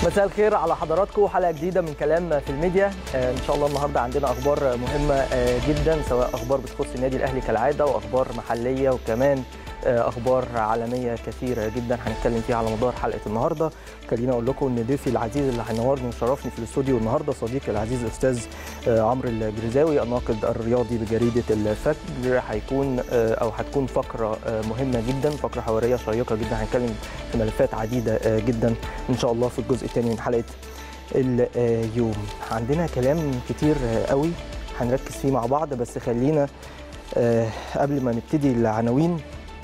مساء الخير على حضراتكم حلقه جديده من كلام في الميديا آه، ان شاء الله النهارده عندنا اخبار مهمه آه، جدا سواء اخبار بتخص النادي الاهلي كالعاده واخبار محليه وكمان آه، اخبار عالميه كثيره جدا هنتكلم فيها على مدار حلقه النهارده خليني اقول لكم ان ضيفي العزيز اللي هينورني ويشرفني في الاستوديو النهارده صديقي العزيز الاستاذ آه، عمرو الجرزاوي الناقد الرياضي بجريده الفجر هيكون آه، او هتكون فقره آه، مهمه جدا فقره حواريه شيقه جدا هنتكلم في ملفات عديده آه، جدا ان شاء الله في الجزء الثاني من حلقه اليوم عندنا كلام كتير آه، قوي هنركز فيه مع بعض بس خلينا آه، قبل ما نبتدي العناوين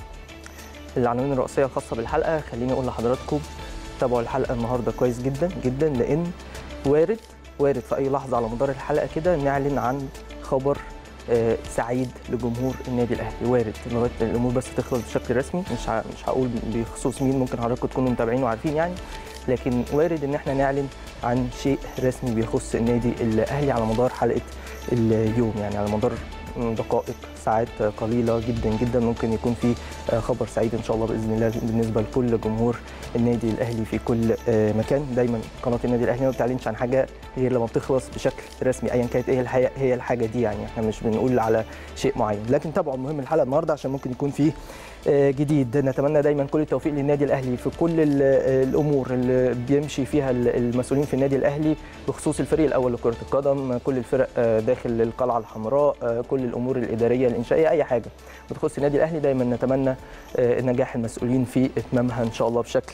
العناوين الرئيسيه الخاصه بالحلقه خليني اقول لحضراتكم تابعوا الحلقه النهارده كويس جدا جدا لان وارد وارد في اي لحظه على مدار الحلقه كده نعلن عن خبر آه، سعيد لجمهور النادي الاهلي وارد لغايه الامور بس تخلص بشكل رسمي مش ه- مش هقول بخصوص مين ممكن حضراتكم تكونوا متابعين وعارفين يعني لكن وارد ان احنا نعلن عن شيء رسمي بيخص النادي الاهلي على مدار حلقه اليوم يعني على مدار دقائق ساعات قليله جدا جدا ممكن يكون في خبر سعيد ان شاء الله باذن الله بالنسبه لكل جمهور النادي الاهلي في كل مكان دايما قناه النادي الاهلي ما بتعلنش عن حاجه غير لما بتخلص بشكل رسمي ايا كانت ايه الحقيقه هي الحاجه دي يعني احنا مش بنقول على شيء معين لكن تابعوا المهم الحلقه النهارده عشان ممكن يكون فيه جديد نتمنى دايما كل التوفيق للنادي الاهلي في كل ال- الامور اللي بيمشي فيها ال- المسؤولين في النادي الاهلي بخصوص الفريق الاول لكره القدم كل الفرق آه، داخل القلعه الحمراء آه، كل الامور الاداريه الانشائيه اي حاجه بتخص النادي الاهلي دايما نتمنى آه، نجاح المسؤولين في اتمامها ان شاء الله بشكل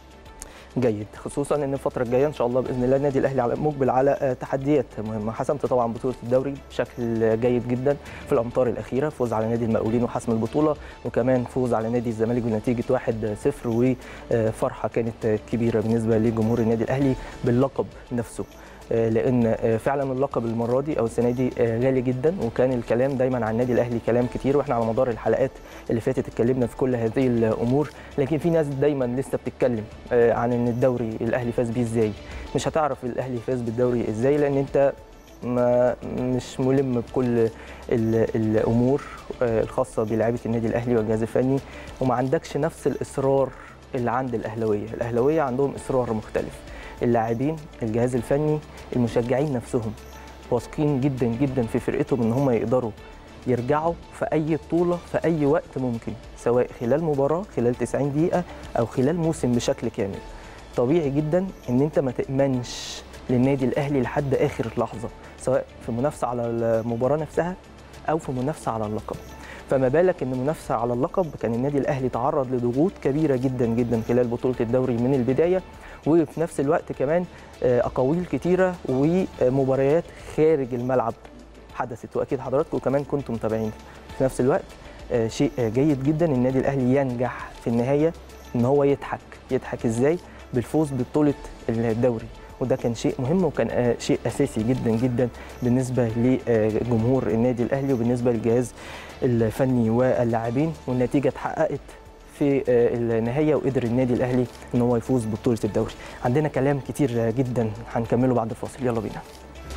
جيد خصوصا ان الفتره الجايه ان شاء الله باذن الله النادي الاهلي على- مقبل على آه، تحديات مهمه حسمت طبعا بطوله الدوري بشكل جيد جدا في الامطار الاخيره فوز على نادي المقاولين وحسم البطوله وكمان فوز على نادي الزمالك بنتيجه 1-0 وفرحه كانت كبيره بالنسبه لجمهور النادي الاهلي باللقب نفسه آه، لان آه، فعلا اللقب المره دي او السنه دي آه، غالي جدا وكان الكلام دايما عن النادي الاهلي كلام كتير واحنا على مدار الحلقات اللي فاتت اتكلمنا في كل هذه الامور لكن في ناس دايما لسه بتتكلم آه، عن ان الدوري الاهلي فاز بيه ازاي مش هتعرف الاهلي فاز بالدوري ازاي لان انت ما مش ملم بكل ال- الامور آه، الخاصه بلاعيبه النادي الاهلي والجهاز الفني وما عندكش نفس الاصرار اللي عند الاهلاويه الاهلاويه عندهم اصرار مختلف اللاعبين الجهاز الفني المشجعين نفسهم واثقين جدا جدا في فرقتهم ان هم يقدروا يرجعوا في اي بطوله في اي وقت ممكن سواء خلال مباراه خلال 90 دقيقه او خلال موسم بشكل كامل طبيعي جدا ان انت ما تامنش للنادي الاهلي لحد اخر لحظه سواء في منافسه على المباراه نفسها او في منافسه على اللقب فما بالك ان منافسه على اللقب كان النادي الاهلي تعرض لضغوط كبيره جدا جدا خلال بطوله الدوري من البدايه وفي نفس الوقت كمان آه، اقاويل كتيره ومباريات خارج الملعب حدثت واكيد حضراتكم كمان كنتم متابعين في نفس الوقت آه، شيء آه، جيد جدا النادي الاهلي ينجح في النهايه ان هو يضحك يضحك ازاي بالفوز ببطوله الدوري وده كان شيء مهم وكان آه، شيء اساسي جدا جدا بالنسبه لجمهور النادي الاهلي وبالنسبه للجهاز الفني واللاعبين والنتيجه اتحققت في آه، النهايه وقدر النادي الاهلي ان هو يفوز ببطوله الدوري عندنا كلام كتير آه، جدا هنكمله بعد الفاصل يلا بينا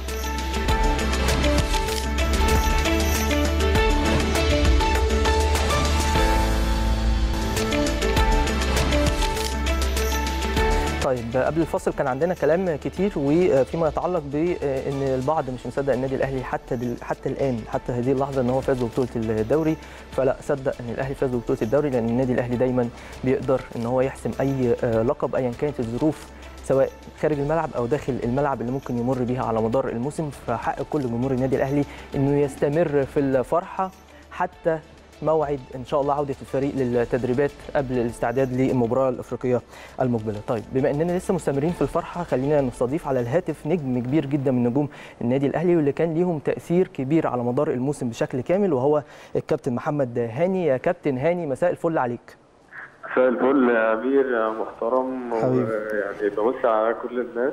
طيب قبل الفاصل كان عندنا كلام كتير وفيما يتعلق بان البعض مش مصدق النادي الاهلي حتى دل حتى الان حتى هذه اللحظه ان هو فاز ببطوله الدوري فلا صدق ان الاهلي فاز ببطوله الدوري لان النادي الاهلي دايما بيقدر ان هو يحسم اي آه، لقب ايا كانت الظروف سواء خارج الملعب او داخل الملعب اللي ممكن يمر بيها على مدار الموسم فحق كل جمهور النادي الاهلي انه يستمر في الفرحه حتى موعد ان شاء الله عوده الفريق للتدريبات قبل الاستعداد للمباراه الافريقيه المقبله. طيب بما اننا لسه مستمرين في الفرحه خلينا نستضيف على الهاتف نجم كبير جدا من نجوم النادي الاهلي واللي كان ليهم تاثير كبير على مدار الموسم بشكل كامل وهو الكابتن محمد هاني يا كابتن هاني مساء الفل عليك. مساء الفل يا امير يا محترم حبيبي. ويعني بمس على كل الناس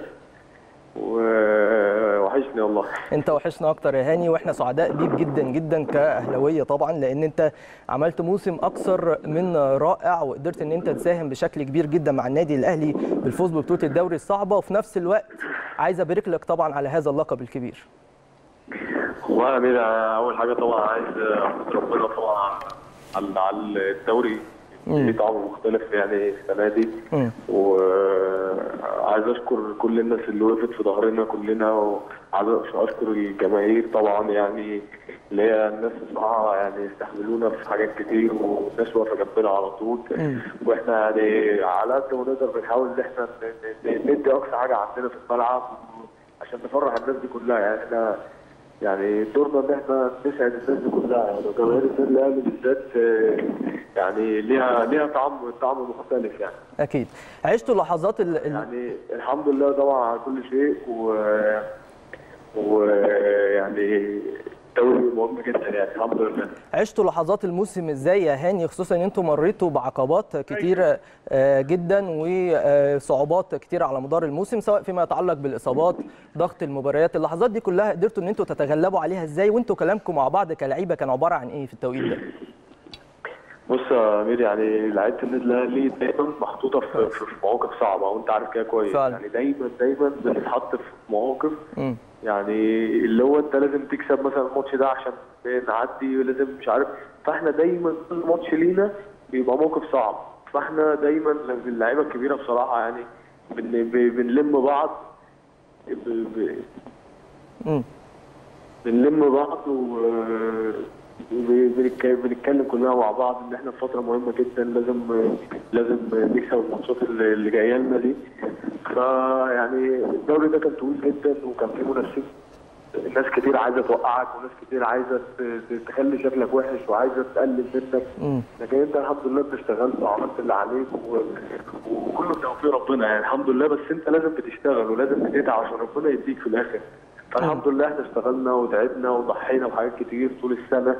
ووحشني والله انت وحشنا اكتر يا هاني واحنا سعداء بيك جدا جدا كاهلاويه طبعا لان انت عملت موسم اكثر من رائع وقدرت ان انت تساهم بشكل كبير جدا مع النادي الاهلي بالفوز ببطوله الدوري الصعبه وفي نفس الوقت عايز ابارك لك طبعا على هذا اللقب الكبير والله يا امير اول حاجه طبعا عايز احمد ربنا طبعا على على الدوري مم. في طعم مختلف يعني السنه دي مم. عايز اشكر كل الناس اللي وقفت في ظهرنا كلنا وعايز اشكر الجماهير طبعا يعني اللي هي الناس بصراحه يعني استحملونا في حاجات كتير والناس واقفه جنبنا على طول واحنا يعني على قد ما نقدر بنحاول ان احنا ن- ن- ندي اقصى حاجه عندنا في الملعب عشان نفرح الناس دي كلها يعني احنا يعني دورنا ان احنا نسعد الناس دي كلها يعني جماهير النادي الاهلي بالذات آه، يعني ليها ليها طعم طعم مختلف يعني اكيد عشتوا لحظات ال... ال... يعني الحمد لله طبعا على كل شيء و ويعني دوري مهم جدا يعني الحمد لله عشتوا لحظات الموسم ازاي يا هاني خصوصا ان انتم مريتوا بعقبات كتير آه، جدا وصعوبات كتير على مدار الموسم سواء فيما يتعلق بالاصابات ضغط المباريات اللحظات دي كلها قدرتوا ان انتم تتغلبوا عليها ازاي وانتوا كلامكم مع بعض كلعيبه كان عباره عن ايه في التوقيت ده بص يا امير يعني لعيبه النادي الاهلي دايما محطوطه في, في في مواقف صعبه وانت عارف كده كويس فعلا. يعني دايما دايما بنتحط في مواقف مم. يعني اللي هو انت لازم تكسب مثلا الماتش ده عشان نعدي ولازم مش عارف فاحنا دايما كل ماتش لينا بيبقى موقف صعب فاحنا دايما اللعيبه الكبيره بصراحه يعني بن- ب- بنلم بعض ب- ب- مم. بنلم بعض و بنتك- بنتكلم كلنا مع بعض ان احنا في فتره مهمه جدا لازم لازم نكسب الماتشات اللي اللي جايه لنا دي فيعني الدوري ده كان طويل جدا وكان فيه منافسين ناس كتير عايزه توقعك وناس كتير عايزه ت- ت- تخلي شكلك وحش وعايزه تقلل منك مم. لكن انت الحمد لله انت اشتغلت وعملت اللي عليك و... وكله بتوفيق ربنا يعني الحمد لله بس انت لازم بتشتغل ولازم بتتعب عشان ربنا يديك في الاخر فالحمد لله احنا اشتغلنا وتعبنا وضحينا بحاجات كتير طول السنه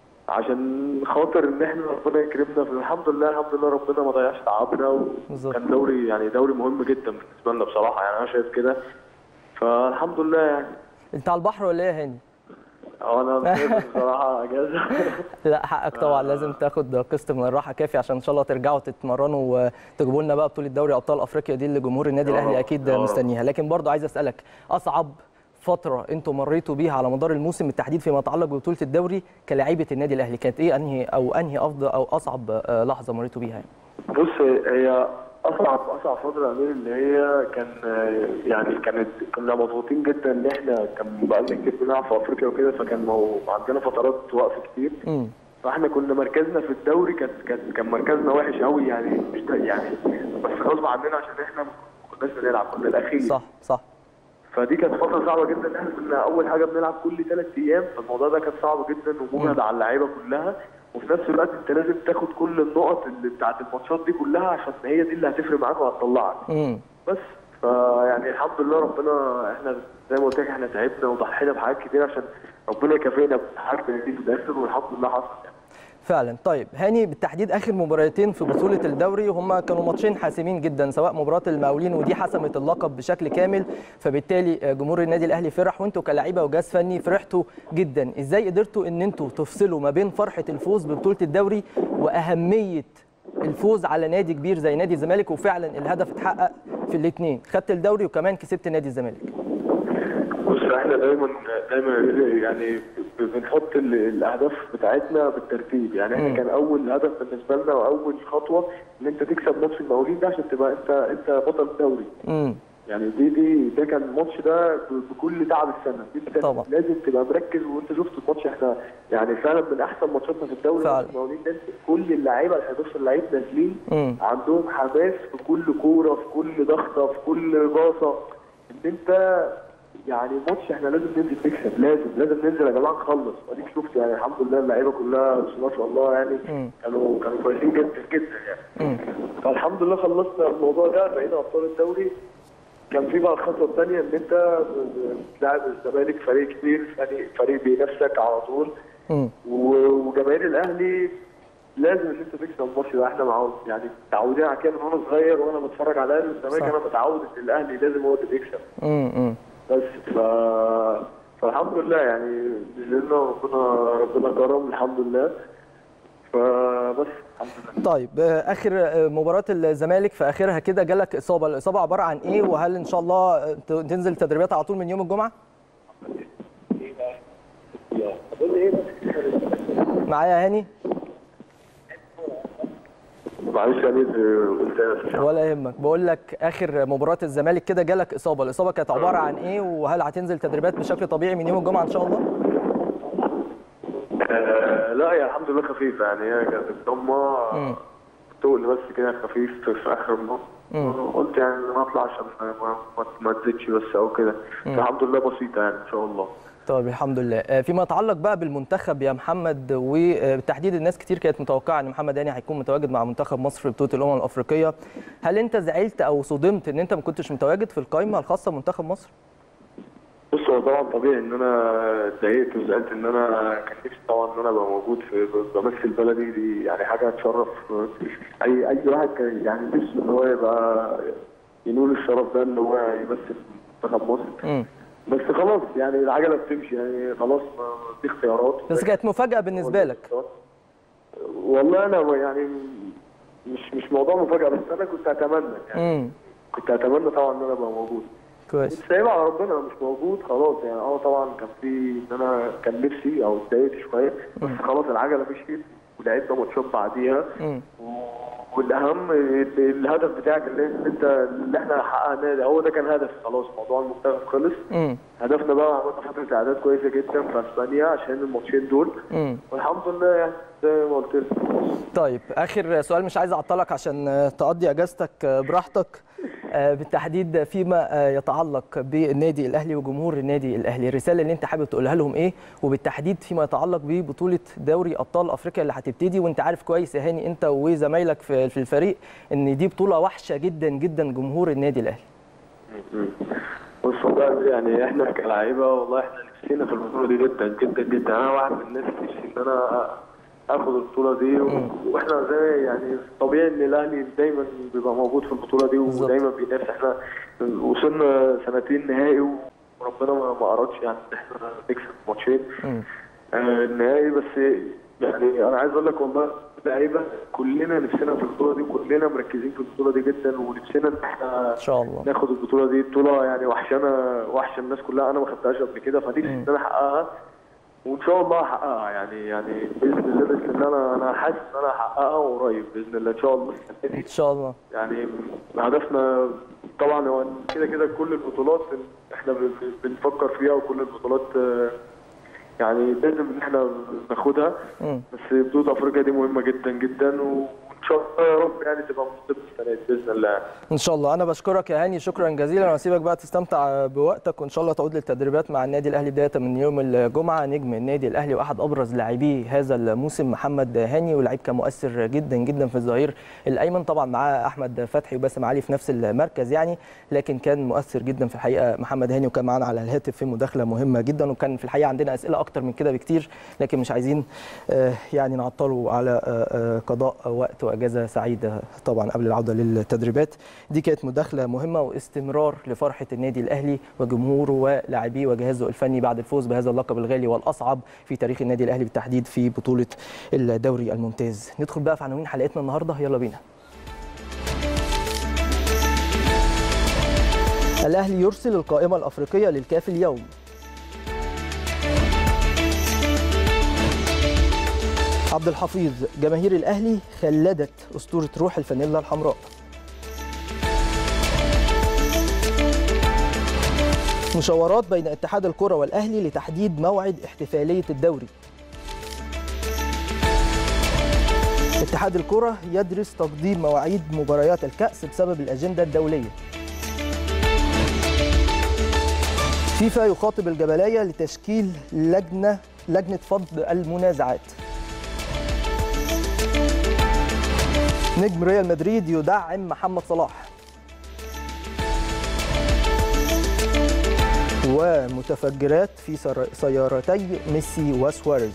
عشان خاطر ان احنا ربنا يكرمنا فالحمد لله الحمد لله ربنا ما ضيعش تعبنا بالظبط. وكان دوري يعني دوري مهم جدا بالنسبه لنا بصراحه يعني انا شايف كده فالحمد لله يعني انت على البحر ولا ايه يا هاني اه انا شايف بصراحه اجازه لا حقك طبعا لازم تاخد قسط من الراحه كافي عشان ان شاء الله ترجعوا تتمرنوا وتجيبوا لنا بقى بطوله دوري ابطال افريقيا دي اللي جمهور النادي يا الاهلي رب، اكيد يا رب. مستنيها لكن برضه عايز اسالك اصعب فتره انتوا مريتوا بيها على مدار الموسم بالتحديد فيما يتعلق ببطوله الدوري كلاعيبه النادي الاهلي كانت ايه انهي او انهي افضل او اصعب آه، لحظه مريتوا بيها يعني؟ بص هي اصعب اصعب فتره امير اللي هي كان يعني كانت كنا مضغوطين جدا ان احنا كان بقالنا كتير بنلعب في افريقيا وكده فكان مو- عندنا فترات وقف كتير امم فاحنا كنا مركزنا في الدوري كان كان كان مركزنا وحش قوي يعني مش ده- يعني بس غصب عننا عشان احنا ما كناش بنلعب كنا الاخير صح صح فدي كانت فتره صعبه جدا احنا كنا اول حاجه بنلعب كل ثلاث ايام فالموضوع ده كان صعب جدا ومجهد على اللعيبه كلها وفي نفس الوقت انت لازم تاخد كل النقط اللي بتاعت الماتشات دي كلها عشان هي دي اللي هتفرق معاك وهتطلعك امم بس فيعني الحمد لله ربنا احنا زي ما قلت لك احنا تعبنا وضحينا بحاجات كتير عشان ربنا يكافئنا بحاجه دي في الاخر والحمد لله حصل يعني. فعلا طيب هاني بالتحديد اخر مباراتين في بطوله الدوري هم كانوا ماتشين حاسمين جدا سواء مباراه المقاولين ودي حسمت اللقب بشكل كامل فبالتالي جمهور النادي الاهلي فرح وانتوا كلاعيبه وجهاز فني فرحتوا جدا ازاي قدرتوا ان انتوا تفصلوا ما بين فرحه الفوز ببطوله الدوري واهميه الفوز على نادي كبير زي نادي الزمالك وفعلا الهدف اتحقق في الاثنين خدت الدوري وكمان كسبت نادي الزمالك بص احنا دايما دايما يعني بنحط ال- الاهداف بتاعتنا بالترتيب يعني احنا مم. كان اول هدف بالنسبه لنا واول خطوه ان انت تكسب ماتش المقاولين ده عشان تبقى انت انت بطل الدوري امم يعني دي دي ده كان الماتش ده ب- بكل تعب السنه انت طبعا. لازم تبقى مركز وانت شفت الماتش احنا يعني فعلا من احسن ماتشاتنا في الدوري فعلا. ماتش المقاولين ده كل اللعيبه ال 11 لعيب نازلين مم. عندهم حماس في كل كوره في كل ضغطه في كل باصه ان انت يعني ماتش احنا لازم ننزل نكسب لازم لازم ننزل يا جماعه نخلص اديك شفت يعني الحمد لله اللعيبه كلها بسم الله ما شاء الله يعني مم. كانوا كانوا كويسين جدا جدا يعني مم. فالحمد لله خلصنا الموضوع ده بقينا ابطال الدوري كان في بقى الخطوه الثانيه ان انت بتلاعب الزمالك فريق كبير فريق فريق بينافسك على طول مم. و- وجماهير الاهلي لازم ان انت تكسب الماتش ده احنا معاهم يعني متعودين على كده من وانا صغير وانا بتفرج على الاهلي والزمالك صح. انا متعود ان الاهلي لازم هو اللي بيكسب مم. مم. بس ف فالحمد لله يعني نزلنا ربنا ربنا كرم الحمد لله فبس الحمد لله طيب آه، اخر آه، مباراه الزمالك في اخرها كده جالك اصابه الاصابه عباره عن ايه وهل ان شاء الله آه، ت- تنزل تدريبات على طول من يوم الجمعه معايا يا هاني معلش يعني قلت ولا يهمك بقول لك اخر مباراه الزمالك كده جالك اصابه الاصابه كانت عباره عن ايه وهل هتنزل تدريبات بشكل طبيعي من يوم الجمعه ان شاء الله آه لا هي الحمد لله خفيفه يعني هي كانت الضمه تقل بس كده خفيف في اخر النص قلت يعني انا اطلع عشان ما, ما, ما تزيدش بس او كده الحمد لله بسيطه يعني ان شاء الله طيب الحمد لله فيما يتعلق بقى بالمنتخب يا محمد وبالتحديد الناس كتير كانت متوقعه ان محمد هاني هيكون متواجد مع منتخب مصر في بطوله الامم الافريقيه هل انت زعلت او صدمت ان انت ما كنتش متواجد في القائمه الخاصه بمنتخب مصر بص هو طبعا طبيعي ان انا اتضايقت وزعلت ان انا كان نفسي طبعا ان انا ابقى موجود في بمثل بلدي دي يعني حاجه تشرف اي اي واحد كان يعني نفسه ان هو يبقى ينول الشرف ده ان هو يمثل منتخب مصر بس خلاص يعني العجله بتمشي يعني خلاص دي اختيارات بس كانت مفاجاه بالنسبه لك والله انا يعني مش مش موضوع مفاجاه بس انا كنت اتمنى يعني مم. كنت اتمنى طبعا ان انا ابقى موجود كويس سايبها على ربنا مش موجود خلاص يعني اه طبعا كان في ان انا كان نفسي او اتضايقت شويه بس خلاص العجله مشيت ولعبنا ماتشات بعديها والاهم الهدف بتاعك اللي انت اللي احنا حققناه ده هو ده كان هدف خلاص موضوع المنتخب خلص مم. هدفنا بقى عملنا فتره اعداد كويسه جدا في اسبانيا عشان الماتشين دول مم. والحمد لله يعني زي ما قلت لك طيب اخر سؤال مش عايز اعطلك عشان تقضي اجازتك براحتك بالتحديد فيما يتعلق بالنادي الاهلي وجمهور النادي الاهلي الرساله اللي انت حابب تقولها لهم ايه وبالتحديد فيما يتعلق ببطوله دوري ابطال افريقيا اللي هتبتدي وانت عارف كويس يا هاني انت وزمايلك في الفريق ان دي بطوله وحشه جدا جدا جمهور النادي الاهلي بص والله يعني احنا كلاعيبه والله احنا نفسينا في البطوله دي جدا جدا جدا انا واحد من الناس نفسي ان انا اخد البطوله دي و... واحنا زي يعني طبيعي ان الاهلي دايما بيبقى موجود في البطوله دي ودايما بينافس احنا وصلنا سنتين نهائي وربنا ما ارادش يعني ان احنا نكسب ماتشين آه النهائي بس يعني انا عايز اقول لك والله لعيبه كلنا نفسنا في البطوله دي كلنا مركزين في البطوله دي جدا ونفسنا ان احنا ان شاء الله ناخد البطوله دي بطوله يعني وحشانه وحشه الناس كلها انا ما خدتهاش قبل كده فنفسي ان انا احققها وان شاء الله هحققها يعني يعني باذن الله باذن الله انا انا حاسس ان انا هحققها قريب باذن الله ان شاء الله ان شاء الله يعني هدفنا طبعا هو كده كده كل البطولات احنا بنفكر فيها وكل البطولات يعني لازم ان احنا ناخدها بس بطوله افريقيا دي مهمه جدا جدا وان شاء الله يا رب يعني تبقى مصيبه السنه دي باذن الله ان شاء الله انا بشكرك يا هاني شكرا جزيلا واسيبك بقى تستمتع بوقتك وان شاء الله تعود للتدريبات مع النادي الاهلي بدايه من يوم الجمعه نجم النادي الاهلي واحد ابرز لاعبي هذا الموسم محمد هاني ولاعيب كان مؤثر جدا جدا في الظهير الايمن طبعا معاه احمد فتحي وباسم علي في نفس المركز يعني لكن كان مؤثر جدا في الحقيقه محمد هاني وكان معانا على الهاتف في مداخله مهمه جدا وكان في الحقيقه عندنا اسئله اكتر من كده بكتير لكن مش عايزين يعني نعطله على قضاء وقت واجازه سعيده طبعا قبل العوده للتدريبات دي كانت مداخله مهمه واستمرار لفرحه النادي الاهلي وجمهوره ولاعبيه وجهازه الفني بعد الفوز بهذا اللقب الغالي والاصعب في تاريخ النادي الاهلي بالتحديد في بطوله الدوري الممتاز ندخل بقى في عناوين حلقتنا النهارده يلا بينا الاهلي يرسل القائمه الافريقيه للكاف اليوم عبد الحفيظ جماهير الاهلي خلدت اسطوره روح الفانيلا الحمراء مشاورات بين اتحاد الكره والاهلي لتحديد موعد احتفاليه الدوري اتحاد الكره يدرس تقديم مواعيد مباريات الكاس بسبب الاجنده الدوليه فيفا يخاطب الجبلايه لتشكيل لجنه لجنه فض المنازعات نجم ريال مدريد يدعم محمد صلاح ومتفجرات في سيارتي ميسي وسواريز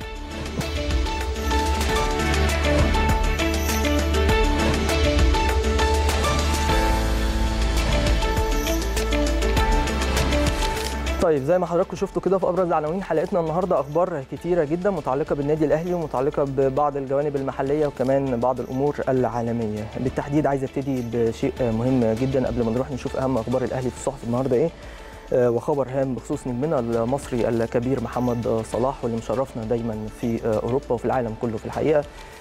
طيب زي ما حضراتكم شفتوا كده في ابرز عناوين حلقتنا النهارده اخبار كتيره جدا متعلقه بالنادي الاهلي ومتعلقه ببعض الجوانب المحليه وكمان بعض الامور العالميه بالتحديد عايز ابتدي بشيء مهم جدا قبل ما نروح نشوف اهم اخبار الاهلي في الصحف النهارده ايه وخبر هام بخصوص نجمنا المصري الكبير محمد صلاح واللي مشرفنا دايما في اوروبا وفي العالم كله في الحقيقه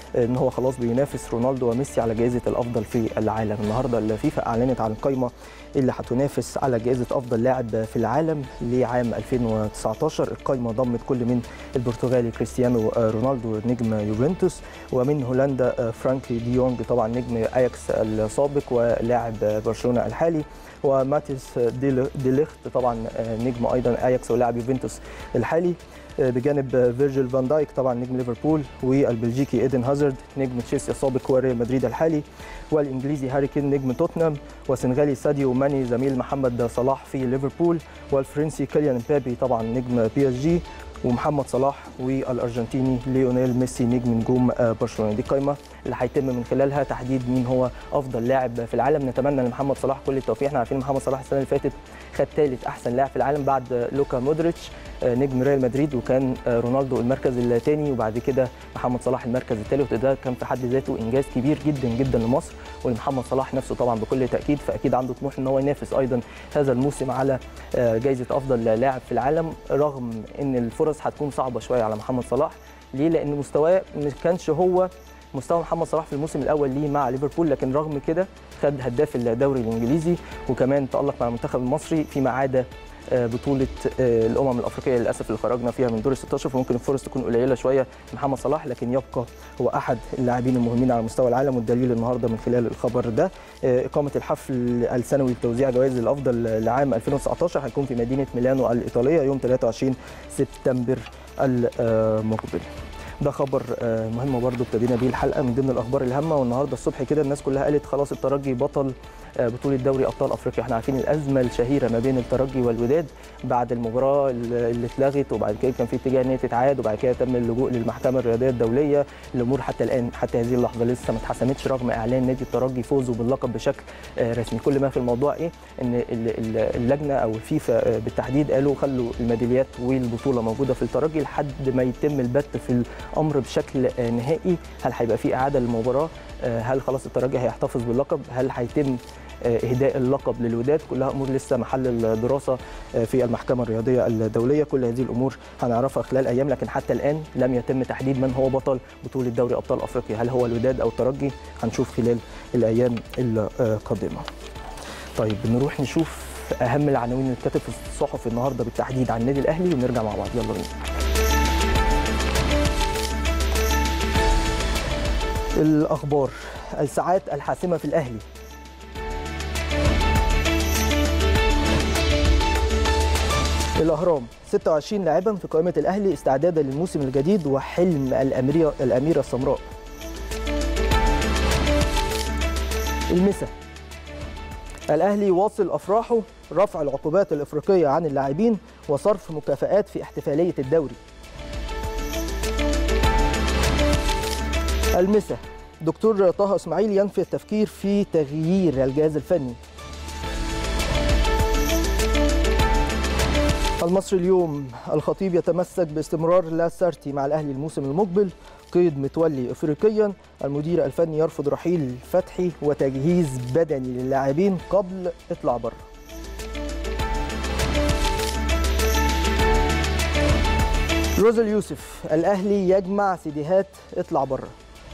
ان هو خلاص بينافس رونالدو وميسي على جائزه الافضل في العالم النهارده الفيفا اعلنت عن القائمه اللي هتنافس على جائزه افضل لاعب في العالم لعام 2019 القائمه ضمت كل من البرتغالي كريستيانو رونالدو نجم يوفنتوس ومن هولندا فرانكي دي يونج طبعا نجم اياكس السابق ولاعب برشلونه الحالي وماتيس ديليخت طبعا نجم ايضا اياكس ولاعب يوفنتوس الحالي بجانب فيرجيل فان دايك طبعا نجم ليفربول والبلجيكي ايدن هازارد نجم تشيلسي السابق وريال مدريد الحالي والانجليزي هاري كين نجم توتنهام والسنغالي ساديو ماني زميل محمد صلاح في ليفربول والفرنسي كيليان مبابي طبعا نجم بي اس جي ومحمد صلاح والارجنتيني ليونيل ميسي نجم نجوم برشلونه دي قائمه اللي هيتم من خلالها تحديد مين هو افضل لاعب في العالم نتمنى لمحمد صلاح كل التوفيق احنا عارفين محمد صلاح السنه اللي فاتت خد ثالث احسن لاعب في العالم بعد لوكا مودريتش نجم ريال مدريد وكان رونالدو المركز الثاني وبعد كده محمد صلاح المركز الثالث وده كان في حد ذاته انجاز كبير جدا جدا لمصر ولمحمد صلاح نفسه طبعا بكل تاكيد فاكيد عنده طموح ان هو ينافس ايضا هذا الموسم على جائزه افضل لاعب في العالم رغم ان الفرص هتكون صعبه شويه على محمد صلاح ليه لان مستواه ما كانش هو مستوى محمد صلاح في الموسم الاول ليه مع ليفربول لكن رغم كده خد هداف الدوري الانجليزي وكمان تالق مع المنتخب المصري فيما عدا بطوله الامم الافريقيه للاسف اللي خرجنا فيها من دور ال 16 فممكن الفرص تكون قليله شويه لمحمد صلاح لكن يبقى هو احد اللاعبين المهمين على مستوى العالم والدليل النهارده من خلال الخبر ده اقامه الحفل السنوي لتوزيع جوائز الافضل لعام 2019 هيكون في مدينه ميلانو الايطاليه يوم 23 سبتمبر المقبل ده خبر مهم برضو ابتدينا بيه الحلقه من ضمن الاخبار الهامه والنهارده الصبح كده الناس كلها قالت خلاص الترجي بطل بطوله دوري ابطال افريقيا احنا عارفين الازمه الشهيره ما بين الترجي والوداد بعد المباراه اللي اتلغت وبعد كده كان في اتجاه ان هي تتعاد وبعد كده تم اللجوء للمحكمه الرياضيه الدوليه الامور حتى الان حتى هذه اللحظه لسه ما اتحسمتش رغم اعلان نادي الترجي فوزه باللقب بشكل رسمي كل ما في الموضوع ايه ان اللجنه او الفيفا بالتحديد قالوا خلوا الميداليات والبطوله موجوده في الترجي لحد ما يتم البت في الامر بشكل نهائي هل هيبقى في اعاده للمباراه هل خلاص الترجي هيحتفظ باللقب هل هيتم اهداء اللقب للوداد كلها امور لسه محل الدراسه في المحكمه الرياضيه الدوليه كل هذه الامور هنعرفها خلال ايام لكن حتى الان لم يتم تحديد من هو بطل بطوله دوري ابطال افريقيا هل هو الوداد او الترجي هنشوف خلال الايام القادمه طيب نروح نشوف اهم العناوين اللي اتكتب في الصحف النهارده بالتحديد عن النادي الاهلي ونرجع مع بعض يلا بينا الاخبار الساعات الحاسمه في الاهلي الاهرام 26 لاعبا في قائمه الاهلي استعدادا للموسم الجديد وحلم الاميره الاميره السمراء المسا الاهلي واصل افراحه رفع العقوبات الافريقيه عن اللاعبين وصرف مكافآت في احتفاليه الدوري المسا دكتور طه اسماعيل ينفي التفكير في تغيير الجهاز الفني المصري اليوم الخطيب يتمسك باستمرار لاسارتي مع الاهلي الموسم المقبل قيد متولي افريقيا المدير الفني يرفض رحيل فتحي وتجهيز بدني للاعبين قبل اطلع بره روزل يوسف الاهلي يجمع سيديهات اطلع بره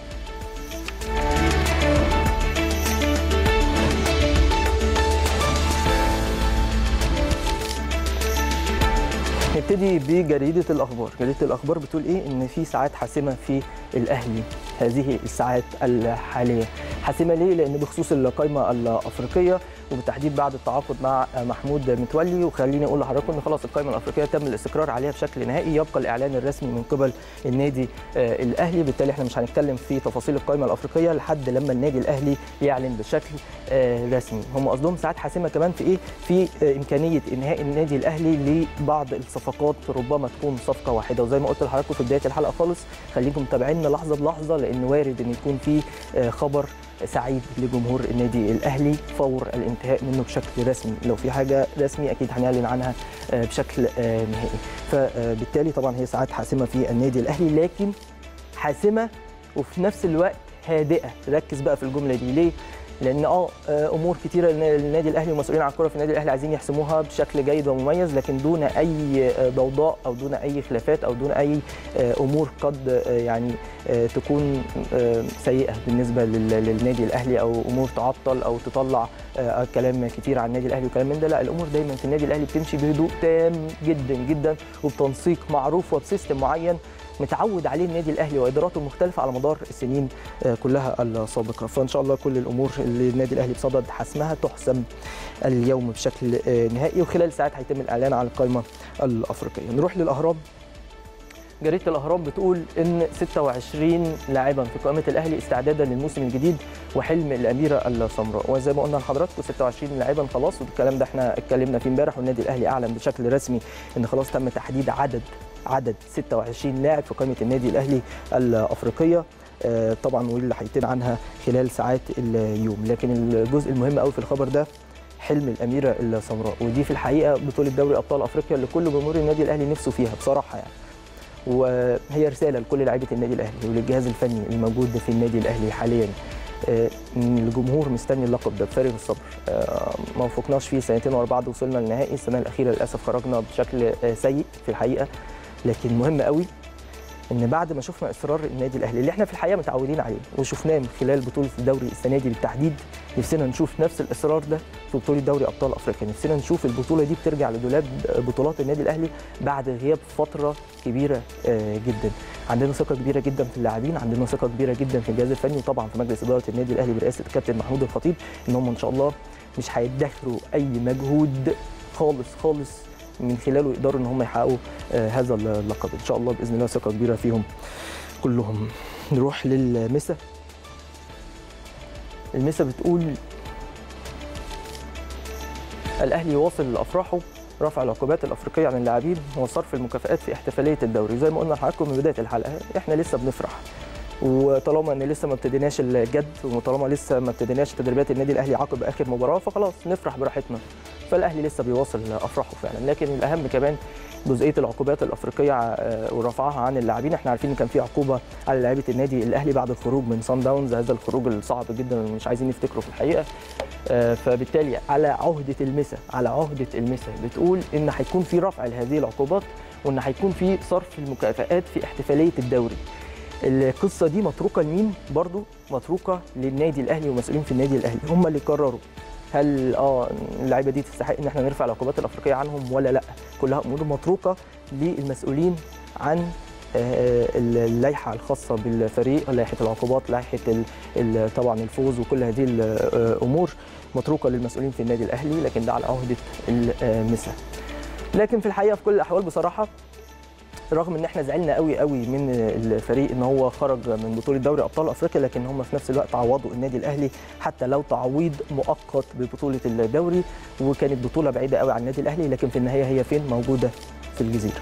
نبتدي بجريدة الأخبار جريدة الأخبار بتقول إيه إن في ساعات حاسمة في الأهلي هذه الساعات الحالية حاسمة ليه؟ لأن بخصوص القائمة الأفريقية وبالتحديد بعد التعاقد مع محمود متولي وخليني اقول لحضراتكم ان خلاص القائمه الافريقيه تم الاستقرار عليها بشكل نهائي يبقى الاعلان الرسمي من قبل النادي الاهلي بالتالي احنا مش هنتكلم في تفاصيل القائمه الافريقيه لحد لما النادي الاهلي يعلن بشكل رسمي هم قصدهم ساعات حاسمه كمان في ايه في امكانيه انهاء النادي الاهلي لبعض الصفقات ربما تكون صفقه واحده وزي ما قلت لحضراتكم في بدايه الحلقه خالص خليكم متابعينا لحظه بلحظه لان وارد ان يكون في خبر سعيد لجمهور النادي الاهلي فور الانتهاء منه بشكل رسمي لو في حاجه رسمي اكيد هنعلن عنها بشكل نهائي فبالتالي طبعا هي ساعات حاسمه في النادي الاهلي لكن حاسمه وفي نفس الوقت هادئه ركز بقى في الجمله دي ليه لان اه امور كتيره النادي الاهلي ومسؤولين عن الكره في النادي الاهلي عايزين يحسموها بشكل جيد ومميز لكن دون اي ضوضاء او دون اي خلافات او دون اي امور قد يعني تكون سيئه بالنسبه للنادي الاهلي او امور تعطل او تطلع كلام كتير عن النادي الاهلي وكلام من ده لا الامور دايما في النادي الاهلي بتمشي بهدوء تام جدا جدا وبتنسيق معروف وبسيستم معين متعود عليه النادي الاهلي واداراته المختلفه على مدار السنين كلها السابقه فان شاء الله كل الامور اللي النادي الاهلي بصدد حسمها تحسم اليوم بشكل نهائي وخلال ساعات هيتم الاعلان عن القائمه الافريقيه نروح للاهرام جريده الاهرام بتقول ان 26 لاعبا في قائمه الاهلي استعدادا للموسم الجديد وحلم الاميره السمراء وزي ما قلنا لحضراتكم 26 لاعبا خلاص والكلام ده احنا اتكلمنا فيه امبارح والنادي الاهلي اعلن بشكل رسمي ان خلاص تم تحديد عدد عدد 26 لاعب في قائمه النادي الاهلي الافريقيه طبعا واللي هيتم عنها خلال ساعات اليوم لكن الجزء المهم قوي في الخبر ده حلم الاميره السمراء ودي في الحقيقه بطوله دوري ابطال افريقيا اللي كل جمهور النادي الاهلي نفسه فيها بصراحه يعني وهي رساله لكل لاعيبه النادي الاهلي وللجهاز الفني الموجود في النادي الاهلي حاليا الجمهور مستني اللقب ده بفارغ الصبر ما وفقناش فيه سنتين ورا بعض وصلنا للنهائي السنه الاخيره للاسف خرجنا بشكل سيء في الحقيقه لكن مهم قوي ان بعد ما شفنا اصرار النادي الاهلي اللي احنا في الحقيقه متعودين عليه وشفناه من خلال بطوله الدوري السنه دي بالتحديد نفسنا نشوف نفس الاصرار ده في بطوله دوري ابطال افريقيا نفسنا نشوف البطوله دي بترجع لدولاب بطولات النادي الاهلي بعد غياب فتره كبيره جدا عندنا ثقه كبيره جدا في اللاعبين عندنا ثقه كبيره جدا في الجهاز الفني وطبعا في مجلس اداره النادي الاهلي برئاسه الكابتن محمود الخطيب ان هم ان شاء الله مش هيدخروا اي مجهود خالص خالص من خلاله يقدروا ان هم يحققوا هذا اللقب ان شاء الله باذن الله ثقه كبيره فيهم كلهم نروح للمسا المسا بتقول الاهلي يواصل افراحه رفع العقوبات الافريقيه عن اللاعبين وصرف المكافئات في احتفاليه الدوري زي ما قلنا لحضراتكم من بدايه الحلقه احنا لسه بنفرح وطالما ان لسه ما ابتديناش الجد وطالما لسه ما ابتديناش تدريبات النادي الاهلي عقب اخر مباراه فخلاص نفرح براحتنا فالاهلي لسه بيواصل افراحه فعلا لكن الاهم كمان جزئيه العقوبات الافريقيه ورفعها عن اللاعبين احنا عارفين ان كان في عقوبه على لعيبه النادي الاهلي بعد الخروج من سان داونز هذا الخروج الصعب جدا اللي مش عايزين نفتكره في الحقيقه فبالتالي على عهده المسا على عهده المسا بتقول ان هيكون في رفع لهذه العقوبات وان هيكون في صرف المكافئات في احتفاليه الدوري القصه دي متروكه لمين برضو متروكه للنادي الاهلي ومسؤولين في النادي الاهلي هم اللي قرروا هل اه اللعيبه دي تستحق ان احنا نرفع العقوبات الافريقيه عنهم ولا لا كلها امور متروكه للمسؤولين عن اللائحه الخاصه بالفريق لائحه العقوبات لائحه طبعا الفوز وكل هذه الامور متروكه للمسؤولين في النادي الاهلي لكن ده على عهده المسا لكن في الحقيقه في كل الاحوال بصراحه رغم ان احنا زعلنا قوي قوي من الفريق ان هو خرج من بطوله دوري ابطال افريقيا لكن هم في نفس الوقت عوضوا النادي الاهلي حتى لو تعويض مؤقت ببطوله الدوري وكانت بطوله بعيده قوي عن النادي الاهلي لكن في النهايه هي فين موجوده في الجزيره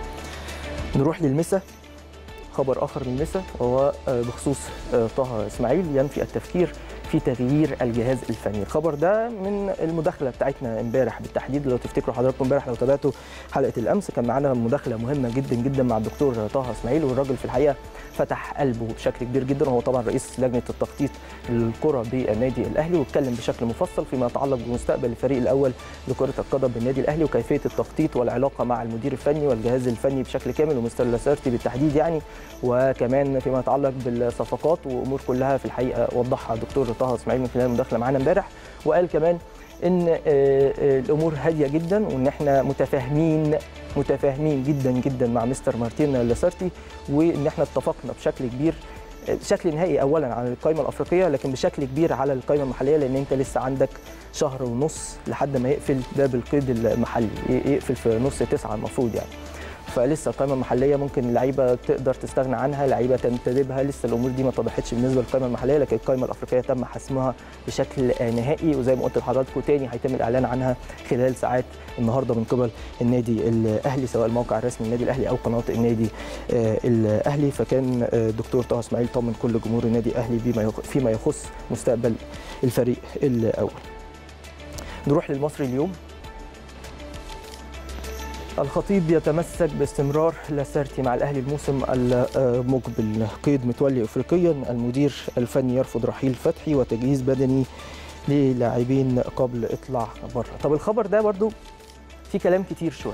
نروح للمسا خبر اخر من المسا وهو بخصوص طه اسماعيل ينفي التفكير في تغيير الجهاز الفني الخبر ده من المداخله بتاعتنا امبارح بالتحديد لو تفتكروا حضراتكم امبارح لو تابعتوا حلقه الامس كان معانا مداخله مهمه جدا جدا مع الدكتور طه اسماعيل والراجل في الحقيقه فتح قلبه بشكل كبير جدا وهو طبعا رئيس لجنه التخطيط للكره بالنادي الاهلي واتكلم بشكل مفصل فيما يتعلق بمستقبل الفريق الاول لكره القدم بالنادي الاهلي وكيفيه التخطيط والعلاقه مع المدير الفني والجهاز الفني بشكل كامل ومستر لاسارتي بالتحديد يعني وكمان فيما يتعلق بالصفقات وامور كلها في الحقيقه وضحها الدكتور طه اسماعيل من خلال المداخله معانا امبارح وقال كمان ان الامور هاديه جدا وان احنا متفاهمين متفاهمين جدا جدا مع مستر مارتين لاسارتي وان احنا اتفقنا بشكل كبير بشكل نهائي اولا على القائمه الافريقيه لكن بشكل كبير على القائمه المحليه لان انت لسه عندك شهر ونص لحد ما يقفل باب القيد المحلي يقفل في نص تسعه المفروض يعني فلسه القائمه المحليه ممكن اللعيبه تقدر تستغنى عنها لعيبه تنتدبها لسه الامور دي ما اتضحتش بالنسبه للقائمه المحليه لكن القائمه الافريقيه تم حسمها بشكل نهائي وزي ما قلت لحضراتكم تاني هيتم الاعلان عنها خلال ساعات النهارده من قبل النادي الاهلي سواء الموقع الرسمي للنادي الاهلي او قناه النادي الاهلي فكان الدكتور طه اسماعيل طمن كل جمهور النادي الاهلي بما فيما يخص مستقبل الفريق الاول نروح للمصري اليوم الخطيب يتمسك باستمرار لاسارتي مع الاهلي الموسم المقبل قيد متولي افريقيا المدير الفني يرفض رحيل فتحي وتجهيز بدني للاعبين قبل اطلاع بره طب الخبر ده برضو في كلام كتير شويه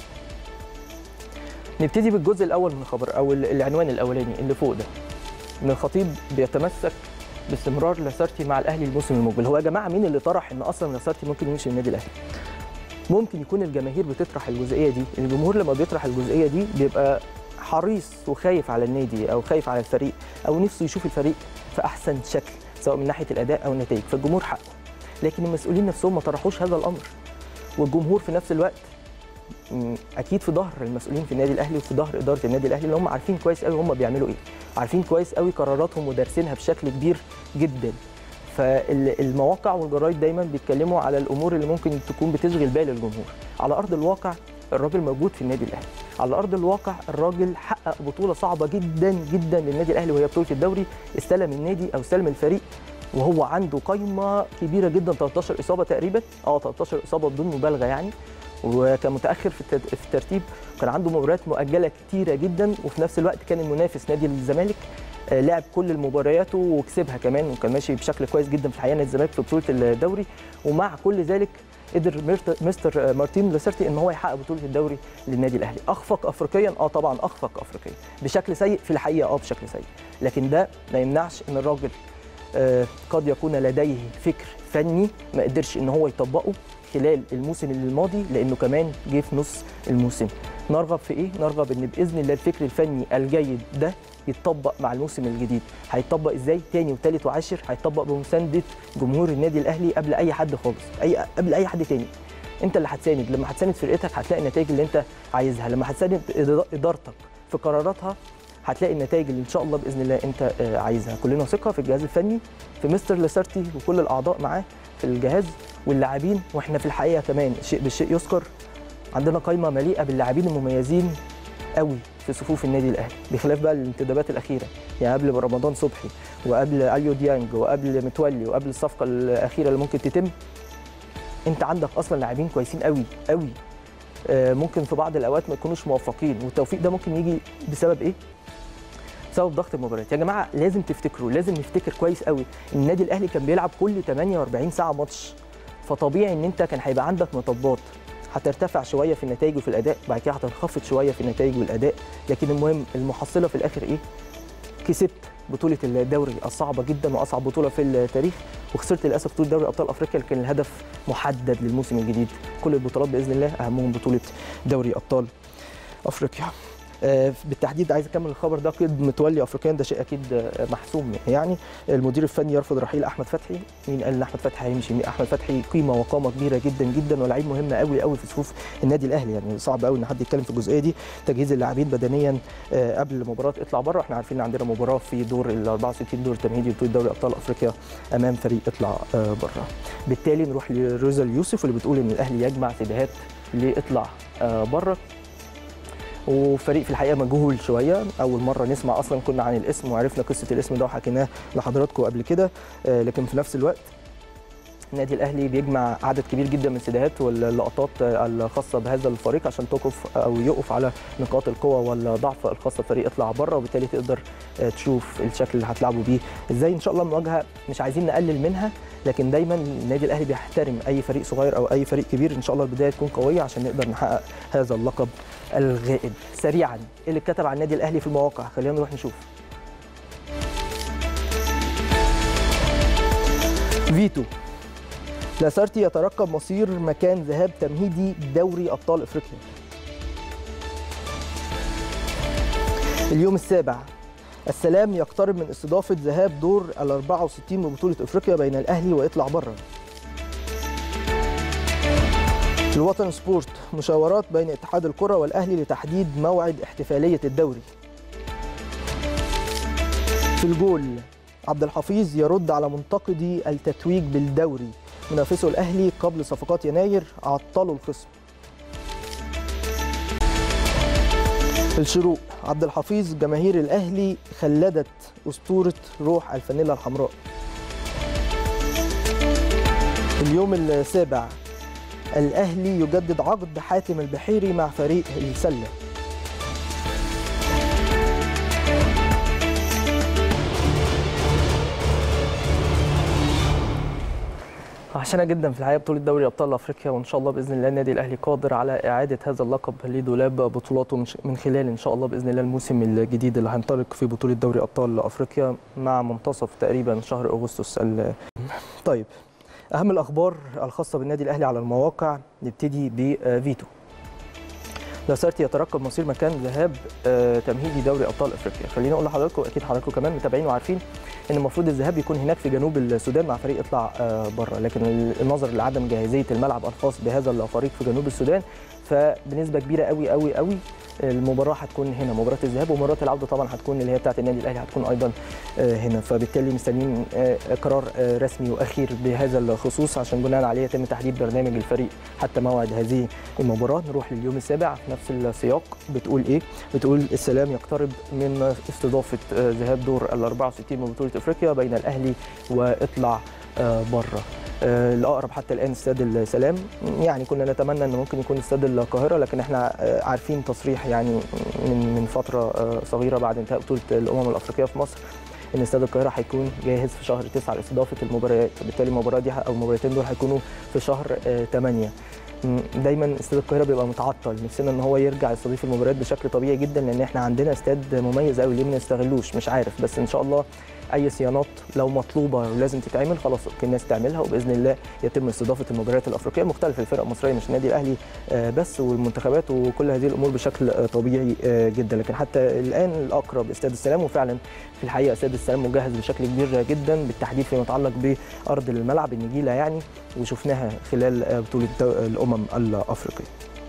نبتدي بالجزء الاول من الخبر او العنوان الاولاني اللي فوق ده ان الخطيب بيتمسك باستمرار لاسارتي مع الاهلي الموسم المقبل هو يا جماعه مين اللي طرح ان اصلا لاسارتي ممكن يمشي النادي الاهلي ممكن يكون الجماهير بتطرح الجزئيه دي الجمهور لما بيطرح الجزئيه دي بيبقى حريص وخايف على النادي او خايف على الفريق او نفسه يشوف الفريق في احسن شكل سواء من ناحيه الاداء او النتائج فالجمهور حقه لكن المسؤولين نفسهم ما طرحوش هذا الامر والجمهور في نفس الوقت اكيد في ظهر المسؤولين في النادي الاهلي وفي ظهر اداره النادي الاهلي اللي هم عارفين كويس قوي هم بيعملوا ايه عارفين كويس قوي قراراتهم ودارسينها بشكل كبير جدا فالمواقع والجرايد دايما بيتكلموا على الامور اللي ممكن تكون بتشغل بال الجمهور على ارض الواقع الراجل موجود في النادي الاهلي على ارض الواقع الراجل حقق بطوله صعبه جدا جدا للنادي الاهلي وهي بطوله الدوري استلم النادي او استلم الفريق وهو عنده قايمه كبيره جدا 13 اصابه تقريبا اه 13 اصابه بدون مبالغه يعني وكان متاخر في في الترتيب وكان عنده مباريات مؤجله كتيره جدا وفي نفس الوقت كان المنافس نادي الزمالك لعب كل المباريات وكسبها كمان وكان ماشي بشكل كويس جدا في الحقيقه نادي الزمالك في بطوله الدوري ومع كل ذلك قدر مستر مارتين لاسيرتي ان هو يحقق بطوله الدوري للنادي الاهلي اخفق افريقيا اه طبعا اخفق افريقيا بشكل سيء في الحقيقه اه بشكل سيء لكن ده ما يمنعش ان الراجل آه قد يكون لديه فكر فني ما قدرش ان هو يطبقه خلال الموسم الماضي لانه كمان جه في نص الموسم نرغب في ايه نرغب ان باذن الله الفكر الفني الجيد ده يتطبق مع الموسم الجديد هيتطبق ازاي تاني وتالت وعاشر هيتطبق بمسانده جمهور النادي الاهلي قبل اي حد خالص اي قبل اي حد تاني انت اللي هتساند لما هتساند فرقتك هتلاقي النتائج اللي انت عايزها لما هتساند ادارتك في قراراتها هتلاقي النتائج اللي ان شاء الله باذن الله انت عايزها كلنا ثقه في الجهاز الفني في مستر لاسارتي وكل الاعضاء معاه في الجهاز واللاعبين واحنا في الحقيقه كمان شيء بالشيء يذكر عندنا قائمه مليئه باللاعبين المميزين قوي في صفوف النادي الاهلي بخلاف بقى الانتدابات الاخيره يعني قبل رمضان صبحي وقبل اليو ديانج وقبل متولي وقبل الصفقه الاخيره اللي ممكن تتم انت عندك اصلا لاعبين كويسين قوي قوي ممكن في بعض الاوقات ما يكونوش موفقين والتوفيق ده ممكن يجي بسبب ايه بسبب ضغط المباريات يا جماعه لازم تفتكروا لازم نفتكر كويس قوي ان النادي الاهلي كان بيلعب كل 48 ساعه ماتش فطبيعي ان انت كان هيبقى عندك مطبات هترتفع شويه في النتائج وفي الاداء بعد كده هتنخفض شويه في النتائج والاداء لكن المهم المحصله في الاخر ايه كسبت بطوله الدوري الصعبه جدا واصعب بطوله في التاريخ وخسرت للاسف بطوله دوري ابطال افريقيا اللي كان الهدف محدد للموسم الجديد كل البطولات باذن الله اهمهم بطوله دوري ابطال افريقيا بالتحديد عايز اكمل الخبر ده قيد متولي افريقيا ده شيء اكيد محسوم يعني المدير الفني يرفض رحيل احمد فتحي مين قال ان احمد فتحي هيمشي احمد فتحي قيمه وقامه كبيره جدا جدا ولاعيب مهم قوي قوي في صفوف النادي الاهلي يعني صعب قوي ان حد يتكلم في الجزئيه دي تجهيز اللاعبين بدنيا قبل مباراه اطلع بره احنا عارفين ان عندنا مباراه في دور ال 64 دور تمهيدي بطوله دوري ابطال افريقيا امام فريق اطلع بره بالتالي نروح لروزا اليوسف اللي بتقول ان الاهلي يجمع سيديهات لاطلع بره وفريق في الحقيقه مجهول شويه اول مره نسمع اصلا كنا عن الاسم وعرفنا قصه الاسم ده وحكيناه لحضراتكم قبل كده لكن في نفس الوقت النادي الاهلي بيجمع عدد كبير جدا من السيديهات واللقطات الخاصه بهذا الفريق عشان تقف او يقف على نقاط القوه والضعف الخاصه بفريق يطلع بره وبالتالي تقدر تشوف الشكل اللي هتلعبوا بيه ازاي ان شاء الله المواجهه مش عايزين نقلل منها لكن دايما النادي الاهلي بيحترم اي فريق صغير او اي فريق كبير ان شاء الله البدايه تكون قويه عشان نقدر نحقق هذا اللقب الغائب سريعا ايه اللي اتكتب عن النادي الاهلي في المواقع خلينا نروح نشوف فيتو لاسارتي يترقب مصير مكان ذهاب تمهيدي دوري ابطال افريقيا اليوم السابع السلام يقترب من استضافه ذهاب دور ال 64 من بطوله افريقيا بين الاهلي واطلع بره الوطن سبورت مشاورات بين اتحاد الكره والاهلي لتحديد موعد احتفاليه الدوري في الجول عبد الحفيظ يرد على منتقدي التتويج بالدوري منافسه الاهلي قبل صفقات يناير عطلوا الخصم الشروق عبد الحفيظ جماهير الاهلي خلدت اسطوره روح الفانيلا الحمراء اليوم السابع الاهلي يجدد عقد حاتم البحيري مع فريق السله وحشنا جدا في الحقيقه بطوله دوري ابطال افريقيا وان شاء الله باذن الله النادي الاهلي قادر على اعاده هذا اللقب لدولاب بطولاته من خلال ان شاء الله باذن الله الموسم الجديد اللي هينطلق في بطوله دوري ابطال افريقيا مع منتصف تقريبا شهر اغسطس طيب اهم الاخبار الخاصه بالنادي الاهلي على المواقع نبتدي بفيتو لاسارتي يترقب مصير مكان ذهاب تمهيدي دوري ابطال افريقيا خليني اقول لحضراتكم اكيد حضراتكم كمان متابعين وعارفين ان المفروض الذهاب يكون هناك في جنوب السودان مع فريق يطلع بره لكن النظر لعدم جاهزيه الملعب الخاص بهذا الفريق في جنوب السودان فبنسبه كبيره قوي قوي قوي المباراه هتكون هنا مباراه الذهاب ومباراه العوده طبعا هتكون اللي هي بتاعه النادي الاهلي هتكون ايضا هنا فبالتالي مستنيين قرار رسمي واخير بهذا الخصوص عشان بناء عليه يتم تحديد برنامج الفريق حتى موعد هذه المباراه نروح لليوم السابع في نفس السياق بتقول ايه بتقول السلام يقترب من استضافه ذهاب دور ال 64 من بطوله افريقيا بين الاهلي واطلع بره الاقرب حتى الان استاد السلام يعني كنا نتمنى ان ممكن يكون استاد القاهره لكن احنا عارفين تصريح يعني من من فتره صغيره بعد انتهاء بطوله الامم الافريقيه في مصر ان استاد القاهره هيكون جاهز في شهر 9 لاستضافه المباريات وبالتالي المباراه دي او المباراتين دول هيكونوا في شهر 8 دايما استاد القاهره بيبقى متعطل نفسنا ان هو يرجع يستضيف المباريات بشكل طبيعي جدا لان احنا عندنا استاد مميز قوي ليه ما نستغلوش مش عارف بس ان شاء الله اي صيانات لو مطلوبه ولازم تتعمل خلاص الناس تعملها وباذن الله يتم استضافه المباريات الافريقيه مختلف الفرق المصريه مش النادي الاهلي بس والمنتخبات وكل هذه الامور بشكل طبيعي جدا لكن حتى الان الاقرب استاد السلام وفعلا في الحقيقه استاد السلام مجهز بشكل كبير جدا بالتحديد فيما يتعلق بارض الملعب النجيله يعني وشفناها خلال بطوله الامم الافريقيه.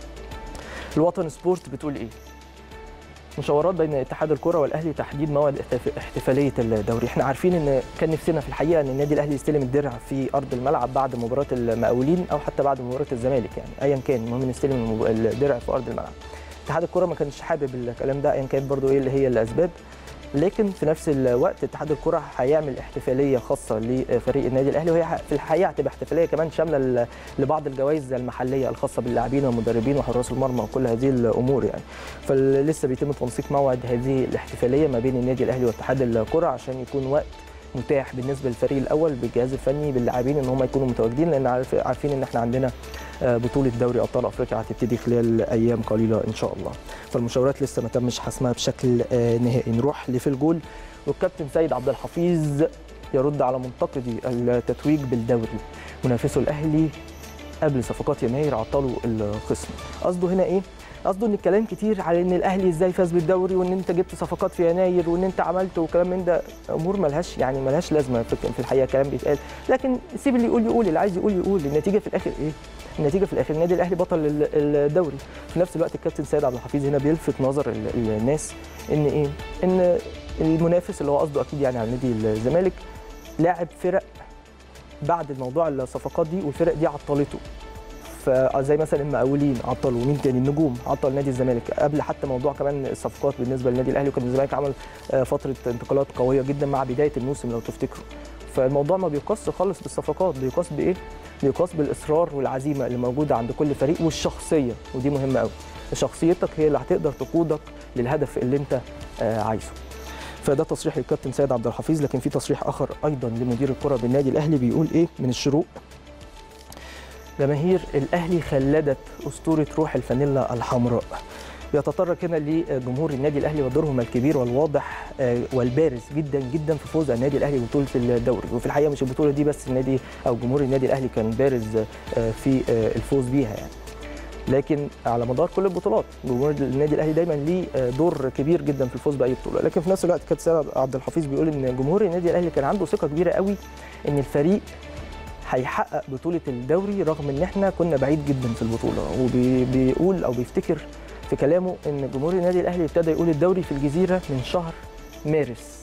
الوطن سبورت بتقول ايه؟ مشاورات بين اتحاد الكره والاهلي تحديد موعد احتفاليه الدوري احنا عارفين ان كان نفسنا في الحقيقه ان النادي الاهلي يستلم الدرع في ارض الملعب بعد مباراه المقاولين او حتى بعد مباراه الزمالك يعني ايا كان المهم نستلم الدرع في ارض الملعب اتحاد الكره ما كانش حابب الكلام ده ايا كانت برضو ايه اللي هي الاسباب لكن في نفس الوقت اتحاد الكره هيعمل احتفاليه خاصه لفريق النادي الاهلي وهي في الحقيقه هتبقى احتفاليه كمان شامله لبعض الجوائز المحليه الخاصه باللاعبين والمدربين وحراس المرمى وكل هذه الامور يعني فلسه بيتم تنسيق موعد هذه الاحتفاليه ما بين النادي الاهلي واتحاد الكره عشان يكون وقت متاح بالنسبه للفريق الاول بالجهاز الفني باللاعبين ان هم يكونوا متواجدين لان عارفين ان احنا عندنا بطوله دوري ابطال افريقيا هتبتدي خلال ايام قليله ان شاء الله فالمشاورات لسه ما تمش حسمها بشكل نهائي نروح لفي الجول والكابتن سيد عبد الحفيظ يرد على منتقدي التتويج بالدوري منافسه الاهلي قبل صفقات يناير عطلوا الخصم قصده هنا ايه قصده ان الكلام كتير على ان الاهلي ازاي فاز بالدوري وان انت جبت صفقات في يناير وان انت عملت وكلام من ده امور ملهاش يعني ملهاش لازمه في الحقيقه كلام بيتقال لكن سيب اللي يقول يقول اللي عايز يقول يقول النتيجه في الاخر ايه النتيجه في الاخر النادي الاهلي بطل الدوري في نفس الوقت الكابتن سيد عبد الحفيظ هنا بيلفت نظر الناس ان ايه ان المنافس اللي هو قصده اكيد يعني على نادي الزمالك لاعب فرق بعد الموضوع الصفقات دي والفرق دي عطلته فزي مثلا المقاولين عطلوا مين تاني النجوم عطل نادي الزمالك قبل حتى موضوع كمان الصفقات بالنسبه للنادي الاهلي وكان الزمالك عمل فتره انتقالات قويه جدا مع بدايه الموسم لو تفتكروا فالموضوع ما بيقاس خالص بالصفقات بيقاس بايه بيقاس بالاصرار والعزيمه اللي موجوده عند كل فريق والشخصيه ودي مهمه قوي شخصيتك هي اللي هتقدر تقودك للهدف اللي انت عايزه فده تصريح للكابتن سيد عبد الحفيظ لكن في تصريح اخر ايضا لمدير الكره بالنادي الاهلي بيقول ايه من الشروق جماهير الاهلي خلدت اسطوره روح الفانيلا الحمراء بيتطرق هنا لجمهور النادي الاهلي ودورهم الكبير والواضح والبارز جدا جدا في فوز النادي الاهلي ببطوله الدوري وفي الحقيقه مش البطوله دي بس النادي او جمهور النادي الاهلي كان بارز في الفوز بيها يعني لكن على مدار كل البطولات جمهور النادي الاهلي دايما ليه دور كبير جدا في الفوز باي بطوله لكن في نفس الوقت كابتن سيد عبد الحفيظ بيقول ان جمهور النادي الاهلي كان عنده ثقه كبيره قوي ان الفريق هيحقق بطوله الدوري رغم ان احنا كنا بعيد جدا في البطوله وبيقول او بيفتكر في كلامه ان جمهور النادي الاهلي ابتدى يقول الدوري في الجزيره من شهر مارس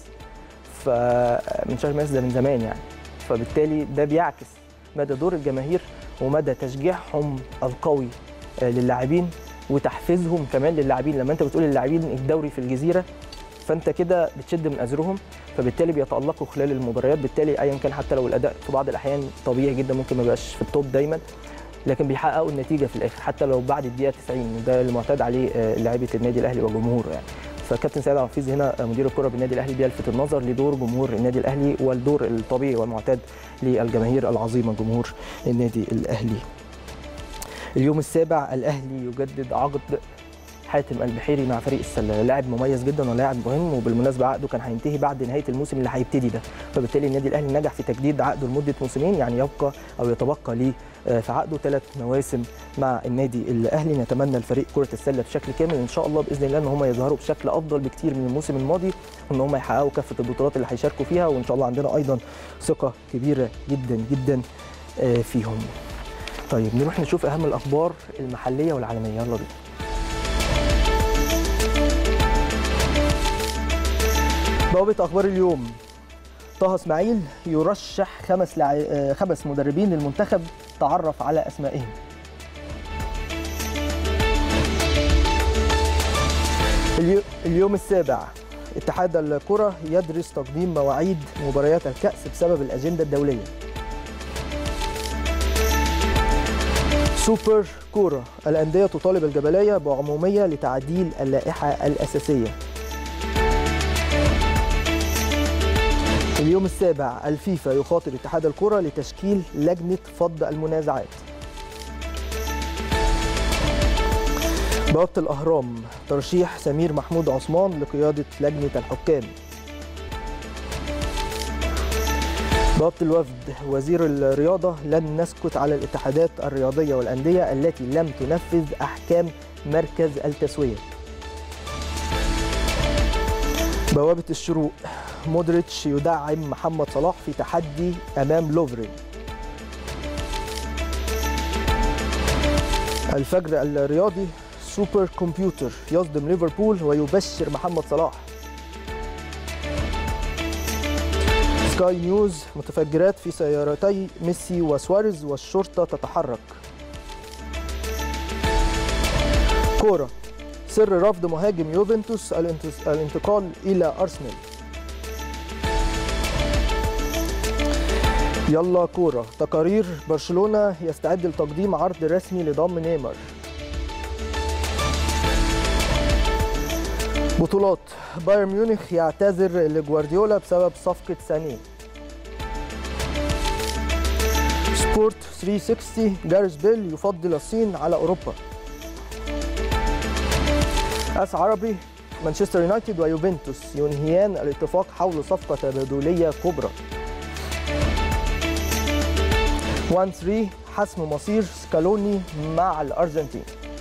فمن شهر مارس ده من زمان يعني فبالتالي ده بيعكس مدى دور الجماهير ومدى تشجيعهم القوي للاعبين وتحفيزهم كمان للاعبين لما انت بتقول للاعبين الدوري في الجزيره فانت كده بتشد من ازرهم فبالتالي بيتالقوا خلال المباريات بالتالي ايا كان حتى لو الاداء في بعض الاحيان طبيعي جدا ممكن ما يبقاش في التوب دايما لكن بيحققوا النتيجه في الاخر حتى لو بعد الدقيقه 90 وده اللي معتاد عليه آه، لعيبه النادي الاهلي وجمهوره يعني فكابتن سيد عبد الحفيظ هنا مدير الكره بالنادي الاهلي بيلفت النظر لدور جمهور النادي الاهلي والدور الطبيعي والمعتاد للجماهير العظيمه جمهور النادي الاهلي. اليوم السابع الاهلي يجدد عقد حاتم البحيري مع فريق السله لاعب مميز جدا ولاعب مهم وبالمناسبه عقده كان هينتهي بعد نهايه الموسم اللي هيبتدي ده فبالتالي النادي الاهلي نجح في تجديد عقده لمده موسمين يعني يبقى او يتبقى ليه آه، في عقده ثلاث مواسم مع النادي الاهلي نتمنى الفريق كره السله بشكل كامل ان شاء الله باذن الله ان هم يظهروا بشكل افضل بكتير من الموسم الماضي وان هم يحققوا كافه البطولات اللي هيشاركوا فيها وان شاء الله عندنا ايضا ثقه كبيره جدا جدا آه، فيهم طيب نروح نشوف اهم الاخبار المحليه والعالميه يلا بينا بوابة أخبار اليوم طه اسماعيل يرشح خمس لع... آه، خمس مدربين للمنتخب تعرف على أسمائهم اليو... اليوم السابع اتحاد الكرة يدرس تقديم مواعيد مباريات الكأس بسبب الأجندة الدولية سوبر كورة الأندية تطالب الجبلية بعمومية لتعديل اللائحة الأساسية اليوم السابع الفيفا يخاطب اتحاد الكرة لتشكيل لجنة فض المنازعات بوابة الأهرام ترشيح سمير محمود عثمان لقيادة لجنة الحكام بوابة الوفد وزير الرياضة لن نسكت على الاتحادات الرياضية والأندية التي لم تنفذ أحكام مركز التسوية بوابة الشروق مودريتش يدعم محمد صلاح في تحدي امام لوفرين الفجر الرياضي سوبر كمبيوتر يصدم ليفربول ويبشر محمد صلاح سكاي نيوز متفجرات في سيارتي ميسي وسواريز والشرطة تتحرك كورة سر رفض مهاجم يوفنتوس الانتس- الانتقال إلى أرسنال يلا كورة تقارير برشلونة يستعد لتقديم عرض رسمي لضم نيمار بطولات بايرن ميونخ يعتذر لجوارديولا بسبب صفقة سانيه سبورت 360 جاريس بيل يفضل الصين على أوروبا أس عربي مانشستر يونايتد ويوفنتوس ينهيان الاتفاق حول صفقة تبادلية كبرى 1 3 حسم مصير سكالوني مع الارجنتين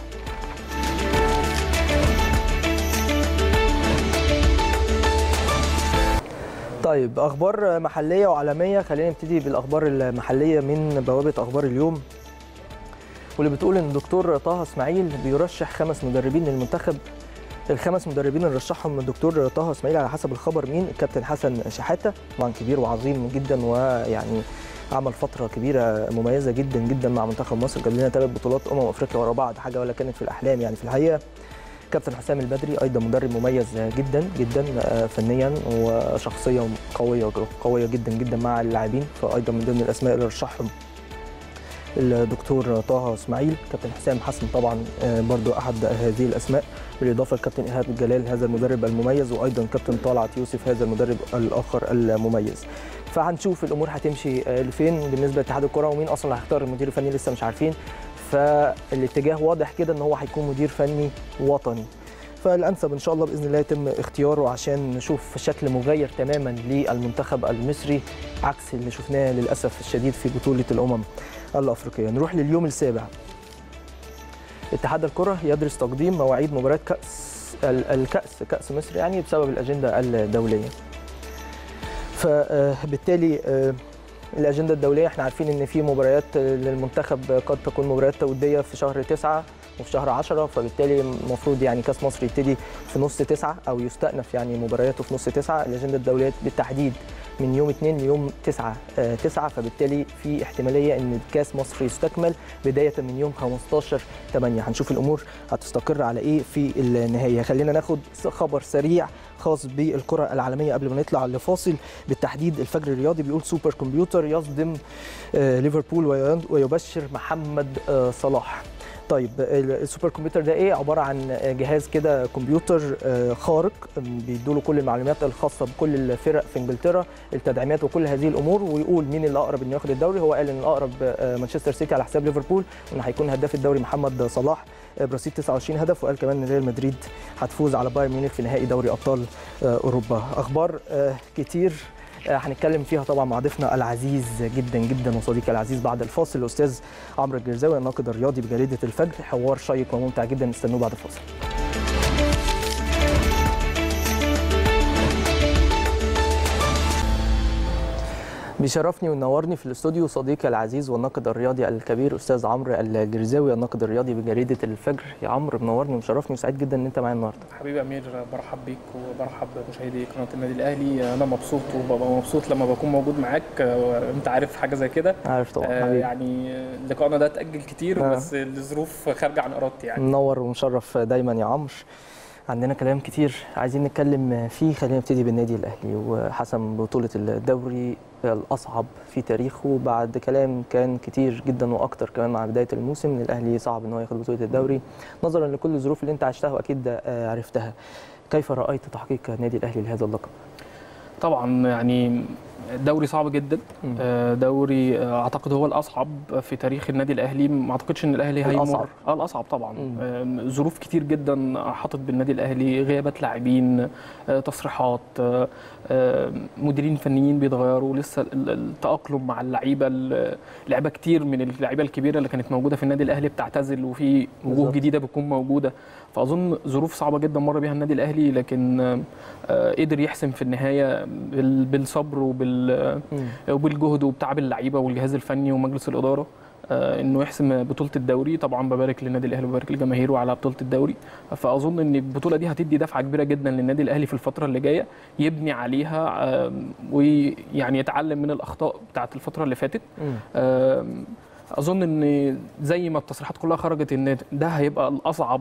طيب اخبار محليه وعالميه خلينا نبتدي بالاخبار المحليه من بوابه اخبار اليوم واللي بتقول ان الدكتور طه اسماعيل بيرشح خمس مدربين للمنتخب الخمس مدربين اللي رشحهم الدكتور طه اسماعيل على حسب الخبر مين الكابتن حسن شحاته طبعا كبير وعظيم جدا ويعني عمل فتره كبيره مميزه جدا جدا مع منتخب مصر جاب لنا ثلاث بطولات امم افريقيا ورا بعض حاجه ولا كانت في الاحلام يعني في الحقيقه كابتن حسام البدري ايضا مدرب مميز جدا جدا آه، فنيا وشخصيه قويه قويه جدا جدا مع اللاعبين فايضا من ضمن الاسماء اللي رشحهم الدكتور طه اسماعيل كابتن حسام حسن طبعا آه، برضو احد هذه الاسماء بالاضافه لكابتن ايهاب جلال هذا المدرب المميز وايضا كابتن طلعت يوسف هذا المدرب الاخر المميز فهنشوف الامور هتمشي آه، لفين بالنسبه لاتحاد الكره ومين اصلا اللي هيختار المدير الفني لسه مش عارفين فالاتجاه واضح كده ان هو هيكون مدير فني وطني فالانسب ان شاء الله باذن الله يتم اختياره عشان نشوف شكل مغاير تماما للمنتخب المصري عكس اللي شفناه للاسف الشديد في بطوله الامم الافريقيه نروح لليوم السابع اتحاد الكره يدرس تقديم مواعيد مباريات كاس ال- الكاس كاس مصر يعني بسبب الاجنده الدوليه فبالتالي الاجنده الدوليه احنا عارفين ان في مباريات للمنتخب قد تكون مباريات وديه في شهر تسعة وفي شهر 10 فبالتالي المفروض يعني كاس مصر يبتدي في نص تسعة او يستأنف يعني مبارياته في نص تسعة الاجنده الدوليه بالتحديد من يوم 2 ليوم 9 9 فبالتالي في احتماليه ان كاس مصر يستكمل بدايه من يوم 15 8 هنشوف الامور هتستقر على ايه في النهايه خلينا ناخد خبر سريع خاص بالكره العالميه قبل ما نطلع لفاصل بالتحديد الفجر الرياضي بيقول سوبر كمبيوتر يصدم ليفربول ويبشر محمد صلاح طيب السوبر كمبيوتر ده ايه عباره عن جهاز كده كمبيوتر خارق بيدوله كل المعلومات الخاصه بكل الفرق في انجلترا التدعيمات وكل هذه الامور ويقول مين اللي اقرب انه ياخد الدوري هو قال ان الاقرب مانشستر سيتي على حساب ليفربول وان هيكون هداف الدوري محمد صلاح برصيد 29 هدف وقال كمان ان ريال مدريد هتفوز على بايرن ميونخ في نهائي دوري ابطال اوروبا اخبار كتير هنتكلم فيها طبعا مع ضيفنا العزيز جدا جدا وصديقي العزيز بعد الفاصل الاستاذ عمرو الجرزاوي الناقد الرياضي بجريده الفجر حوار شيق وممتع جدا استنوه بعد الفاصل بيشرفني وينورني في الاستوديو صديقي العزيز والناقد الرياضي الكبير استاذ عمرو الجرزاوي الناقد الرياضي بجريده الفجر يا عمرو منورني ومشرفني وسعيد جدا ان انت معايا النهارده حبيبي امير برحب بيك وبرحب بمشاهدي قناه النادي الاهلي انا مبسوط وببقى مبسوط لما بكون موجود معاك انت عارف حاجه زي كده عارف طبعا آه يعني لقائنا ده اتاجل كتير آه. بس الظروف خارجه عن ارادتي يعني منور ومشرف دايما يا عمرو عندنا كلام كتير عايزين نتكلم فيه خلينا نبتدي بالنادي الاهلي وحسم بطوله الدوري الاصعب في تاريخه بعد كلام كان كتير جدا واكتر كمان مع بدايه الموسم ان الاهلي صعب ان هو ياخد بطوله الدوري نظرا لكل الظروف اللي انت عشتها واكيد عرفتها كيف رايت تحقيق النادي الاهلي لهذا اللقب طبعا يعني دوري صعب جدا دوري اعتقد هو الاصعب في تاريخ النادي الاهلي ما اعتقدش ان الاهلي هيمر الأصعب. اه الاصعب طبعا ظروف كتير جدا حطت بالنادي الاهلي غيابات لاعبين تصريحات مديرين فنيين بيتغيروا لسه التاقلم مع اللعيبه لعيبه كتير من اللعيبه الكبيره اللي كانت موجوده في النادي الاهلي بتعتزل وفي وجوه جديده بتكون موجوده فاظن ظروف صعبه جدا مر بيها النادي الاهلي لكن قدر يحسم في النهايه بالصبر وبال وبالجهد وبتعب اللعيبه والجهاز الفني ومجلس الاداره انه يحسم بطوله الدوري طبعا ببارك للنادي الاهلي وببارك لجماهيره على بطوله الدوري فاظن ان البطوله دي هتدي دفعه كبيره جدا للنادي الاهلي في الفتره اللي جايه يبني عليها ويعني يتعلم من الاخطاء بتاعه الفتره اللي فاتت اظن ان زي ما التصريحات كلها خرجت ان ده هيبقى الاصعب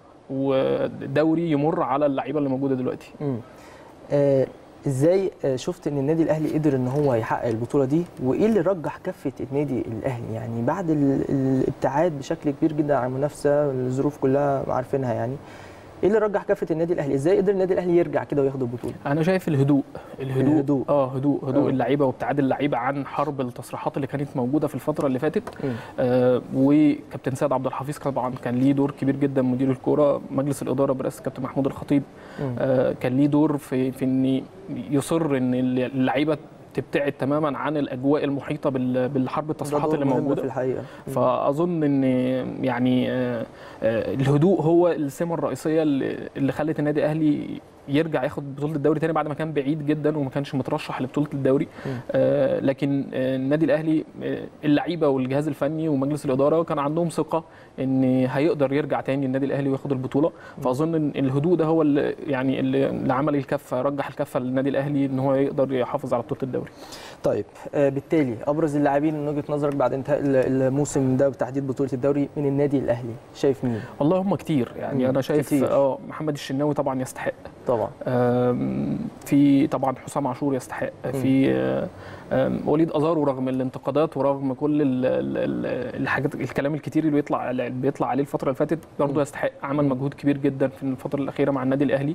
ودوري يمر على اللعيبه اللي موجوده دلوقتي آه ازاي شفت ان النادي الاهلي قدر ان هو يحقق البطوله دي وايه اللي رجح كفه النادي الاهلي يعني بعد الابتعاد بشكل كبير جدا عن المنافسه الظروف كلها عارفينها يعني ايه اللي رجح كفه النادي الاهلي ازاي قدر النادي الاهلي يرجع كده وياخد البطوله انا شايف الهدوء الهدوء, الهدوء. اه هدوء هدوء اللعيبه وابتعاد اللعيبه عن حرب التصريحات اللي كانت موجوده في الفتره اللي فاتت آه وكابتن سيد عبد الحفيظ طبعا كان ليه دور كبير جدا مدير الكوره مجلس الاداره برئاسه كابتن محمود الخطيب آه كان ليه دور في في ان يصر ان اللعيبه تبتعد تماما عن الاجواء المحيطه بالحرب التصريحات اللي موجوده في الحقيقه فاظن ان يعني الهدوء هو السمه الرئيسيه اللي خلت النادي الاهلي يرجع ياخد بطوله الدوري تاني بعد ما كان بعيد جدا وما كانش مترشح لبطوله الدوري آه لكن النادي الاهلي اللعيبه والجهاز الفني ومجلس الاداره كان عندهم ثقه ان هيقدر يرجع تاني النادي الاهلي وياخد البطوله فاظن ان الهدوء ده هو اللي يعني اللي عمل الكفه رجح الكفه للنادي الاهلي ان هو يقدر يحافظ على بطوله الدوري طيب آه بالتالي ابرز اللاعبين من وجهه نظرك بعد انتهاء الموسم ده بتحديد بطوله الدوري من النادي الاهلي شايف مين والله هم كتير يعني مم. انا شايف كتير. اه محمد الشناوي طبعا يستحق طبعا في طبعا حسام عاشور يستحق في وليد ازارو رغم الانتقادات ورغم كل ال ال الحاجات الكلام الكتير اللي بيطلع اللي بيطلع عليه الفتره اللي فاتت برضه يستحق عمل مجهود كبير جدا في الفتره الاخيره مع النادي الاهلي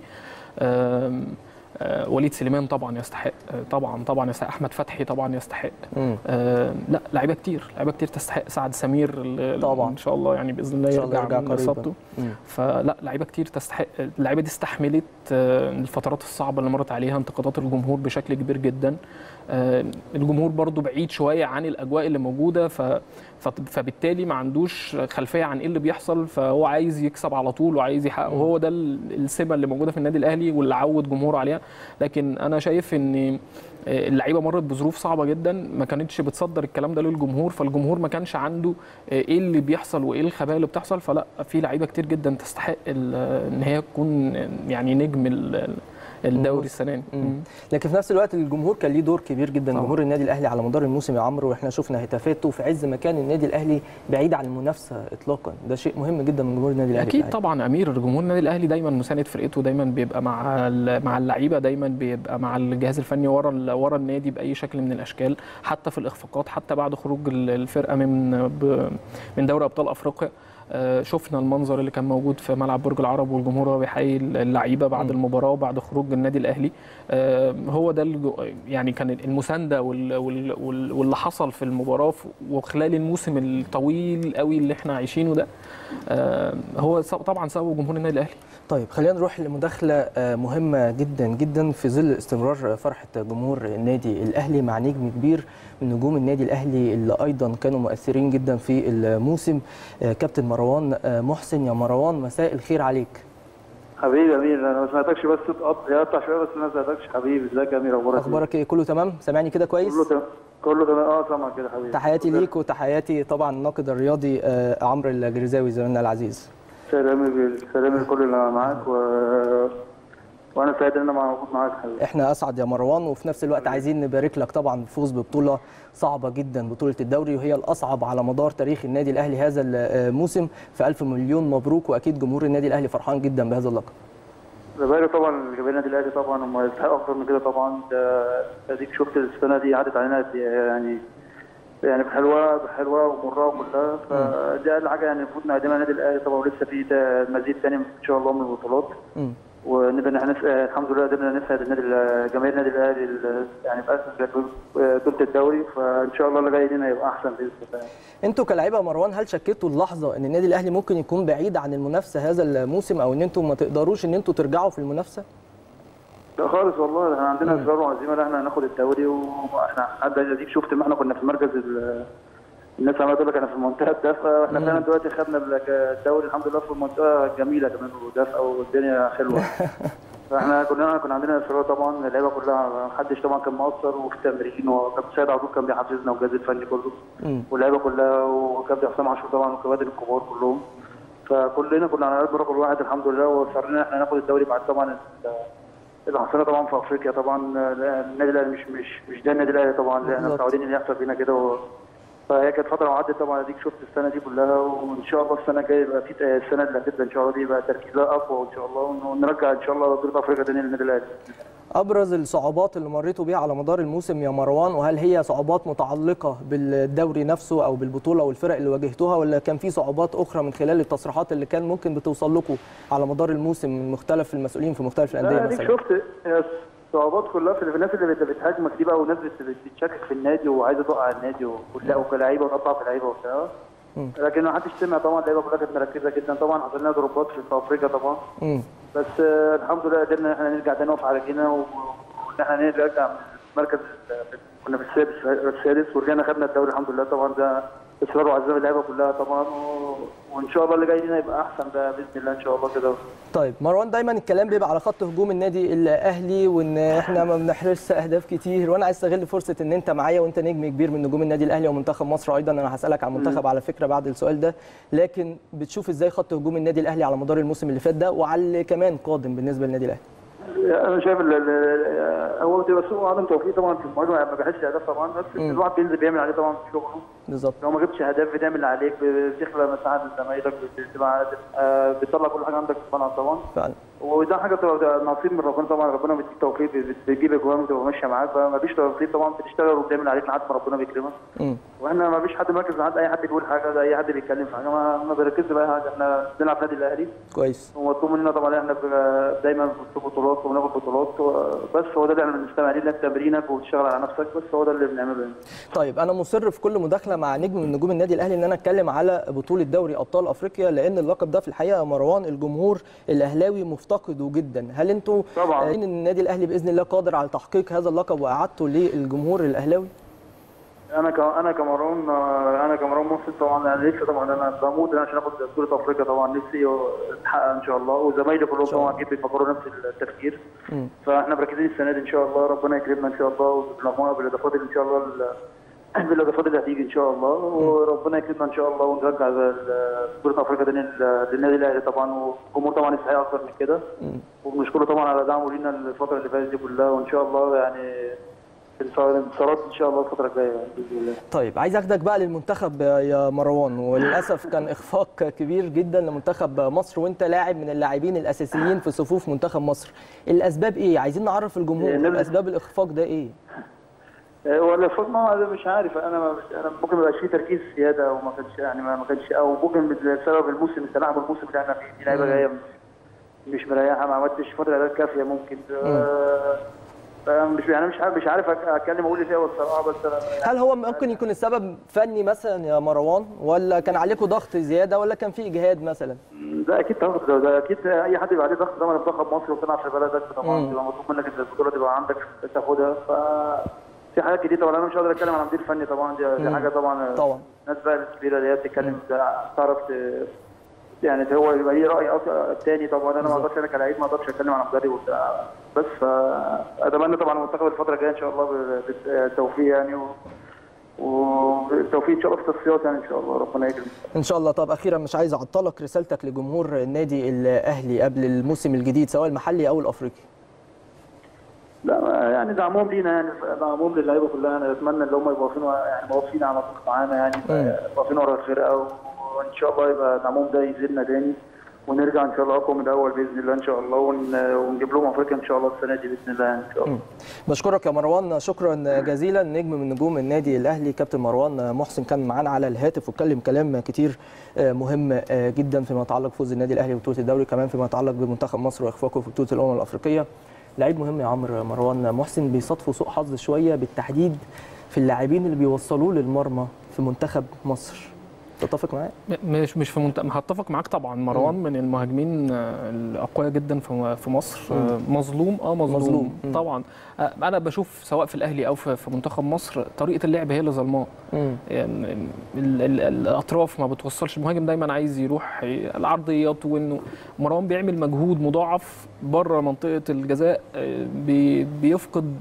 آه وليد سليمان طبعا يستحق آه طبعا طبعا يستحق احمد فتحي طبعا يستحق آه لا لعيبه كتير لعيبه كتير تستحق سعد سمير طبعا ان شاء الله يعني باذن الله يرجع, يرجع من اصابته فلا لعيبه كتير تستحق اللعيبه دي استحملت الفترات الصعبه اللي مرت عليها انتقادات الجمهور بشكل كبير جدا آه، الجمهور برضو بعيد شويه عن الاجواء اللي موجوده ف ف- فبالتالي ما عندوش خلفيه عن ايه اللي بيحصل فهو عايز يكسب على طول وعايز يحقق وهو ده ال- السمه اللي موجوده في النادي الاهلي واللي عود جمهوره عليها لكن انا شايف ان اللعيبه مرت بظروف صعبه جدا ما كانتش بتصدر الكلام ده للجمهور فالجمهور ما كانش عنده ايه اللي بيحصل وايه الخبايا اللي بتحصل فلا في لعيبه كتير جدا تستحق ال- ان هي تكون يعني نجم ال- الدوري السنه دي مم. لكن في نفس الوقت الجمهور كان ليه دور كبير جدا طبعا. جمهور النادي الاهلي على مدار الموسم يا عمرو واحنا شفنا هتافاته في عز ما كان النادي الاهلي بعيد عن المنافسه اطلاقا ده شيء مهم جدا من جمهور النادي الاهلي اكيد الحقيقة. طبعا امير جمهور النادي الاهلي دايما مساند فرقته دايما بيبقى مع ال- مع اللعيبه دايما بيبقى مع الجهاز الفني ورا ال- ورا النادي باي شكل من الاشكال حتى في الاخفاقات حتى بعد خروج ال- الفرقه من ب- من دوري ابطال افريقيا آه، شفنا المنظر اللي كان موجود في ملعب برج العرب والجمهور وهو بيحيي اللعيبه بعد مم. المباراه وبعد خروج النادي الاهلي آه، هو ده الجو- يعني كان المسانده وال- وال- وال- واللي حصل في المباراه ف- وخلال الموسم الطويل قوي اللي احنا عايشينه ده آه، هو سب- طبعا سببه جمهور النادي الاهلي طيب خلينا نروح لمداخله آه، مهمه جدا جدا في ظل استمرار فرحه جمهور النادي الاهلي مع نجم كبير من نجوم النادي الاهلي اللي ايضا كانوا مؤثرين جدا في الموسم آه، كابتن مروان آه، محسن يا مروان مساء الخير عليك حبيبي يا امير انا ما سمعتكش بس تقط- يقطع شويه بس انا ما سمعتكش حبيبي ازيك يا امير اخبارك إيه؟ اخبارك ايه كله تمام سامعني كده كويس كله تمام كله تمام اه سامع كده حبيبي تحياتي ليك وتحياتي طبعا الناقد الرياضي آه، عمرو الجرزاوي زميلنا العزيز سلامي سلامي لكل اللي معاك و... وانا سعيد ان انا موجود معاك حبيبي احنا اسعد يا مروان وفي نفس الوقت عايزين نبارك لك طبعا بالفوز ببطوله صعبه جدا بطوله الدوري وهي الاصعب على مدار تاريخ النادي الاهلي هذا الموسم فالف مليون مبروك واكيد جمهور النادي الاهلي فرحان جدا بهذا اللقب ببارك طبعا لجماهير النادي الاهلي طبعا هم يستحقوا اكتر من كده طبعا ده اديك شفت السنه دي عدت علينا قد إيه يعني يعني بحلوه بحلوه ومرها كلها فدي اقل حاجه يعني المفروض نقدمها النادي الاهلي طبعا ولسه في تا- مزيد تاني ان شاء الله من البطولات مم. ونقدر ان احنا نسعد الحمد لله قدرنا نسعد النادي ال- جماهير النادي الاهلي ال- يعني باسس بطوله الدوري فان شاء الله اللي جاي لنا يبقى احسن باذن الله انتوا كلاعيبه يا مروان هل شكيتوا اللحظه ان النادي الاهلي ممكن يكون بعيد عن المنافسه هذا الموسم او ان انتوا ما تقدروش ان انتوا ترجعوا في المنافسه لا خالص والله احنا عندنا اصرار وعزيمه ان احنا هناخد الدوري واحنا حد اديك شفت ما احنا كنا في مركز ال- الناس عماله تقول لك انا في المنطقه الدافئه واحنا فعلا دلوقتي خدنا الدوري الحمد لله في المنطقه جميله كمان ودافئه والدنيا حلوه فاحنا كلنا كنا عندنا اصرار طبعا اللعيبه كلها ما حدش طبعا كان مقصر وفي التمرين وكابتن سيد عبود كان بيحفزنا والجهاز الفني كله مم. واللعيبه كلها وكابتن حسام عاشور طبعا والكباتن الكبار كلهم فكلنا كنا على قلب رجل واحد الحمد لله وصرنا ان احنا ناخد الدوري بعد طبعا ال- اللي حصلنا طبعا في افريقيا طبعا النادي الاهلي مش مش مش ده النادي الاهلي طبعا اللي احنا بالظبط. متعودين ان يحصل فينا كده و... فهي كانت فتره وعدت طبعا اديك شفت السنه دي كلها وان شاء الله السنه الجايه يبقى في السنه اللي هتبدا ان شاء الله دي يبقى تركيزها اقوى وان شاء الله ونرجع ان شاء الله بطوله افريقيا تاني للنادي الاهلي ابرز الصعوبات اللي مريتوا بيها على مدار الموسم يا مروان وهل هي صعوبات متعلقه بالدوري نفسه او بالبطوله والفرق اللي واجهتوها ولا كان في صعوبات اخرى من خلال التصريحات اللي كان ممكن بتوصل لكم على مدار الموسم من مختلف المسؤولين في مختلف الانديه لا اديك مثلا شفت الصعوبات كلها في الناس اللي بت- بتهاجمك دي بقى وناس بت- بتشكك في النادي وعايزه توقع النادي وكلها وكلاعيبه وتقطع في اللعيبه وبتاع مم. لكن ما حدش سمع طبعا اللعيبه كلها كانت مركزه جدا طبعا حصل لنا ضربات في في افريقيا طبعا مم. بس آه، الحمد لله قدرنا ان احنا نرجع تاني نقف على رجلينا و- وان احنا نرجع من المركز ال- كنا في السادس السادس ورجعنا خدنا الدوري الحمد لله طبعا ده اصرار وعزيمه اللعيبه كلها طبعا و... وان شاء الله اللي جاي لنا يبقى احسن ده باذن الله ان شاء الله كده طيب مروان دايما الكلام بيبقى على خط هجوم النادي الاهلي وان احنا ما بنحرزش اهداف كتير وانا عايز استغل فرصه ان انت معايا وانت نجم كبير من نجوم النادي الاهلي ومنتخب مصر ايضا انا هسالك عن المنتخب على فكره بعد السؤال ده لكن بتشوف ازاي خط هجوم النادي الاهلي على مدار الموسم اللي فات ده وعلى اللي كمان قادم بالنسبه للنادي الاهلي انا شايف ال- ال- هو بتبقى سوء عدم توفيق طبعا في المواجهه ما بحسش اهداف طبعا بس مم. الواحد بينزل بيعمل عليه طبعا في شغله بالظبط لو ما جبتش اهداف بتعمل اللي عليك بتخلق مساحه لزمايلك بتبقى آه، بتطلع كل حاجه عندك في الملعب طبعا فعلا وده حاجه بتبقى نصيب من ربنا طبعا ربنا بيديك توفيق بت- بتجيب اجوان وتبقى ماشيه معاك فما فيش توفيق طبعا بتشتغل وبتعمل عليك لحد ما ربنا بيكرمك مم. واحنا ما فيش حد مركز لحد اي حد بيقول حاجه ده اي حد بيتكلم في حاجه ما ما بنركزش بقى حاجه احنا بنلعب نادي الاهلي كويس ومطلوب مننا طبعا احنا بنبقى دايما في بطولات وبناخد بطولات و- بس هو ده اللي احنا بنستمع عليه انك تمرينك وتشتغل على نفسك بس هو ده اللي بنعمله يعني. طيب انا مصر في كل مداخله مع نجم من نجوم النادي الاهلي ان انا اتكلم على بطوله دوري ابطال افريقيا لان اللقب ده في الحقيقه مروان الجمهور الاهلاوي مفتقد بتفتقدوا جدا هل انتوا طبعاً. آه، ان النادي الاهلي باذن الله قادر على تحقيق هذا اللقب واعادته للجمهور الاهلاوي انا ك... انا كمروان انا كمروان محسن طبعا انا نفسي طبعا انا بموت عشان اخد بطوله افريقيا طبعا نفسي تتحقق ان شاء الله وزمايلي كلهم شاء الله. طبعا اكيد بيفكروا نفس التفكير مم. فاحنا مركزين السنه دي ان شاء الله ربنا يكرمنا ان شاء الله وبالمجموعه بالاضافات اللي ان شاء الله ال- بالاضافات اللي هتيجي ان شاء الله وربنا يكرمنا ان شاء الله ونرجع ال- بطوله افريقيا تاني لل- للنادي الاهلي طبعا والجمهور طبعا يستحق اكتر من كده مم. وبنشكره طبعا على دعمه لينا الفتره اللي فاتت دي كلها وان شاء الله يعني انتصارات ان شاء الله الفتره الجايه يعني باذن الله طيب عايز اخدك بقى للمنتخب يا مروان وللاسف كان اخفاق كبير جدا لمنتخب مصر وانت لاعب من اللاعبين الاساسيين في صفوف منتخب مصر الاسباب ايه عايزين نعرف الجمهور إيه، نبدأ. اسباب الاخفاق ده ايه ولا فاطمه انا مش عارف انا ما انا ممكن ما يبقاش فيه تركيز زياده او ما كانش يعني ما ما كانش او ممكن بسبب الموسم تلاعب الموسم اللي احنا فيه في لعيبه جايه مش مريحه ما عملتش فتره اعداد كافيه ممكن آه، آه، مش يعني مش عارف مش عارف أك- اتكلم اقول ايه فيها الصراحه بس أنا- هل هو ممكن يكون السبب فني مثلا يا مروان ولا كان عليكم ضغط زياده ولا كان في اجهاد مثلا ده اكيد ضغط ده, ده اكيد اي حد يبقى عليه ضغط طبعا منتخب مصر وبتلعب في بلدك طبعا مم. بيبقى مطلوب منك ان البطوله تبقى عندك تاخدها ف في حاجات جديده طبعا انا مش قادر اتكلم عن مدير فني طبعا دي, دي مم. حاجه طبعا طبعا الناس بقى الكبيره اللي هي بتتكلم ده تعرف ت- يعني هو يبقى ليه راي أص- تاني طبعا انا ما بالظبط. اقدرش انا كلاعب ما اقدرش اتكلم عن مدرب وبتاع بس فاتمنى طبعا المنتخب الفتره الجايه ان شاء الله ب- بالتوفيق يعني و- والتوفيق ان شاء الله في التصفيات يعني ان شاء الله ربنا يكرم ان شاء الله طب اخيرا مش عايز اعطلك رسالتك لجمهور النادي الاهلي قبل الموسم الجديد سواء المحلي او الافريقي لا ما- يعني دعمهم لينا يعني دعمهم للعيبه كلها انا اتمنى ان هم يبقوا واقفين يعني واقفين على طول معانا يعني مم. واقفين ورا الفرقه وان شاء الله يبقى دعمهم ده يزيدنا تاني ونرجع ان شاء الله اقوى من الاول باذن الله ان شاء الله ون- ونجيب لهم افريقيا ان شاء الله السنه دي باذن الله يعني ان شاء الله بشكرك يا مروان شكرا جزيلا نجم من نجوم النادي الاهلي كابتن مروان محسن كان معانا على الهاتف واتكلم كلام كتير مهم جدا فيما يتعلق بفوز النادي الاهلي ببطوله الدوري كمان فيما يتعلق بمنتخب مصر واخفاقه في بطوله الامم الافريقيه لعيب مهم يا عمرو مروان محسن بيصادفوا سوء حظ شويه بالتحديد في اللاعبين اللي بيوصلوه للمرمى في منتخب مصر تتفق معايا مش مش في منت... هتفق معاك طبعا مروان من المهاجمين آه، الاقوياء جدا في في مصر آه، مظلوم اه مظلوم, مظلوم. مم. طبعا آه، انا بشوف سواء في الاهلي او في في منتخب مصر طريقه اللعب هي اللي ظلماه مم. يعني ال- ال- الاطراف ما بتوصلش المهاجم دايما عايز يروح العرضيات وانه مروان بيعمل مجهود مضاعف بره منطقه الجزاء آه، بي- بيفقد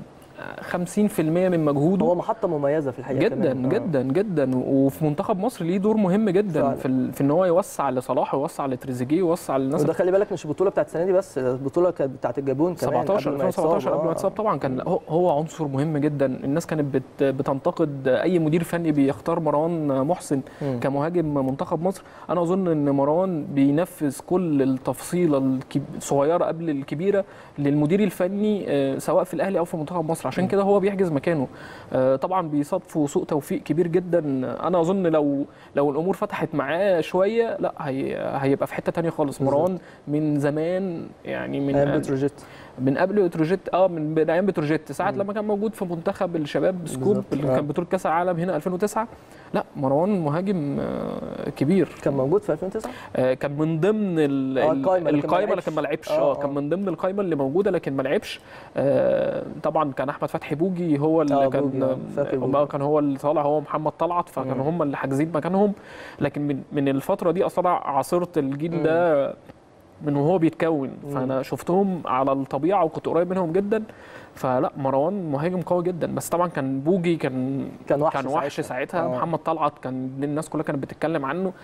50% من مجهوده هو محطه مميزه في الحقيقه جدا كمان. آه. جدا جدا وفي منتخب مصر ليه دور مهم جدا فعلا. في, ال- في ان هو يوسع لصلاح ويوسع لتريزيجيه ويوسع للناس وده خلي بالك مش البطوله بتاعت السنه دي بس البطوله كانت بتاعت الجابون كمان 17 قبل ما يتصاب. 2017 قبل ما آه. يتصاب طبعا كان هو- هو عنصر مهم جدا الناس كانت بت بتنتقد اي مدير فني بيختار مروان محسن مم. كمهاجم منتخب مصر انا اظن ان مروان بينفذ كل التفصيله الكب- الصغيره قبل الكبيره للمدير الفني آه، سواء في الاهلي او في منتخب مصر عشان كده هو بيحجز مكانه آه، طبعا بيصادفوا سوء توفيق كبير جدا انا اظن لو لو الامور فتحت معاه شويه لا هي هيبقى في حته تانية خالص مروان من زمان يعني من آه، بتروجيت من قبل بتروجيت اه من من ايام بتروجيت ساعه لما كان موجود في منتخب الشباب سكوب بالظبط. اللي آه. كان بطوله كاس العالم هنا 2009 لا مروان مهاجم آه، كبير كان موجود في 2009 آه، كان من ضمن ال- آه، ال- القايمة لكن ما القايمه لعبش. لكن ما لعبش آه، اه آه. كان من ضمن القايمه اللي موجوده لكن ما لعبش آه، طبعا كان احمد فتحي بوجي هو اللي آه، بوجي، آه، كان فاكر بوجي. آه، كان هو اللي طالع هو محمد طلعت فكانوا هم اللي حاجزين مكانهم لكن من من الفتره دي اصلا عاصرت الجيل ده من وهو بيتكون فانا شفتهم على الطبيعه وكنت قريب منهم جدا فلا مروان مهاجم قوي جدا بس طبعا كان بوجي كان كان وحش كان وحش ساعتها. ساعتها آه. محمد طلعت كان الناس كلها كانت بتتكلم عنه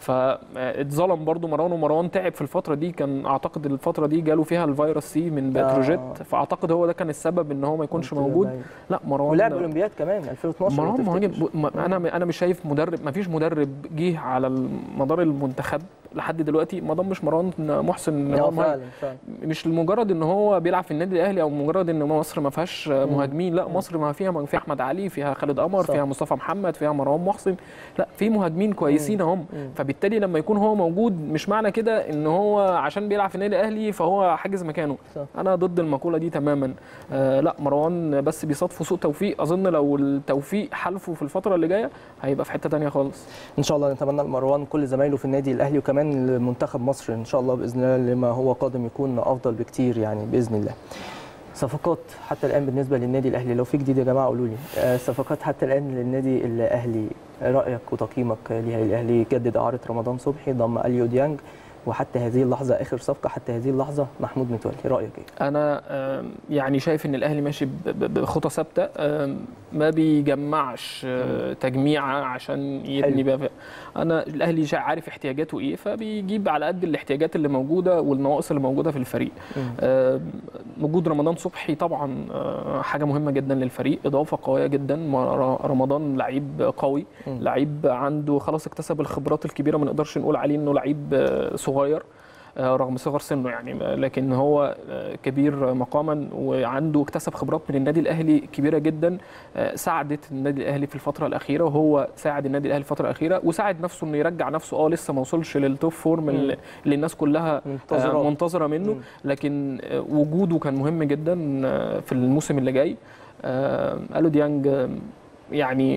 فاتظلم برضو مروان ومروان تعب في الفتره دي كان اعتقد الفتره دي جاله فيها الفيروس سي من آه. بتروجيت فاعتقد هو ده كان السبب ان هو ما يكونش موجود لا مروان ولعب اولمبياد كمان 2012 لو مروان تفتكر. مهاجم ب- ما- انا انا مش شايف مدرب ما فيش مدرب جه على مدار المنتخب لحد دلوقتي ما ضمش مروان محسن إن آه، هو مهاجم. فعلا فعلا مش لمجرد ان هو بيلعب في النادي الاهلي او مجرد ان مصر ما فيهاش مهاجمين لا مصر ما فيها فيها احمد علي فيها خالد قمر صح. فيها مصطفى محمد فيها مروان محسن لا في مهاجمين كويسين هم فبالتالي لما يكون هو موجود مش معنى كده ان هو عشان بيلعب في النادي الاهلي فهو حاجز مكانه صح. انا ضد المقوله دي تماما آه لا مروان بس بيصادفوا سوء توفيق اظن لو التوفيق حالفه في الفتره اللي جايه هيبقى في حته تانية خالص ان شاء الله نتمنى لمروان كل زمايله في النادي الاهلي وكمان وكمان لمنتخب مصر ان شاء الله باذن الله لما هو قادم يكون افضل بكتير يعني باذن الله صفقات حتى الان بالنسبه للنادي الاهلي لو في جديد يا جماعه قولوا لي آه، صفقات حتى الان للنادي الاهلي رايك وتقييمك ليها الاهلي جدد اعاره رمضان صبحي ضم اليو ديانج وحتى هذه اللحظه اخر صفقه حتى هذه اللحظه محمود متولي رايك ايه انا آم، يعني شايف ان الاهلي ماشي ب- ب- بخطى ثابته آم، ما بيجمعش آه، تجميعه عشان يبني حلو. بقى ف- انا الاهلي شا- عارف احتياجاته ايه فبيجيب على قد الاحتياجات اللي موجوده والنواقص اللي موجوده في الفريق مم. آم، وجود رمضان صبحي طبعا آه، حاجه مهمه جدا للفريق اضافه قويه جدا ما- ر- رمضان لعيب قوي مم. لعيب عنده خلاص اكتسب الخبرات الكبيره ما نقدرش نقول عليه انه لعيب آه، صغير آه، رغم صغر سنه يعني لكن هو آه، كبير مقاما وعنده اكتسب خبرات من النادي الاهلي كبيره جدا آه، ساعدت النادي الاهلي في الفتره الاخيره وهو ساعد النادي الاهلي الفتره الاخيره وساعد نفسه انه يرجع نفسه اه لسه ما وصلش للتوب فورم اللي اللي الناس كلها منتظرة. آه، منتظره منه مم. لكن آه، وجوده كان مهم جدا آه، في الموسم اللي جاي آه، الو ديانج آه، يعني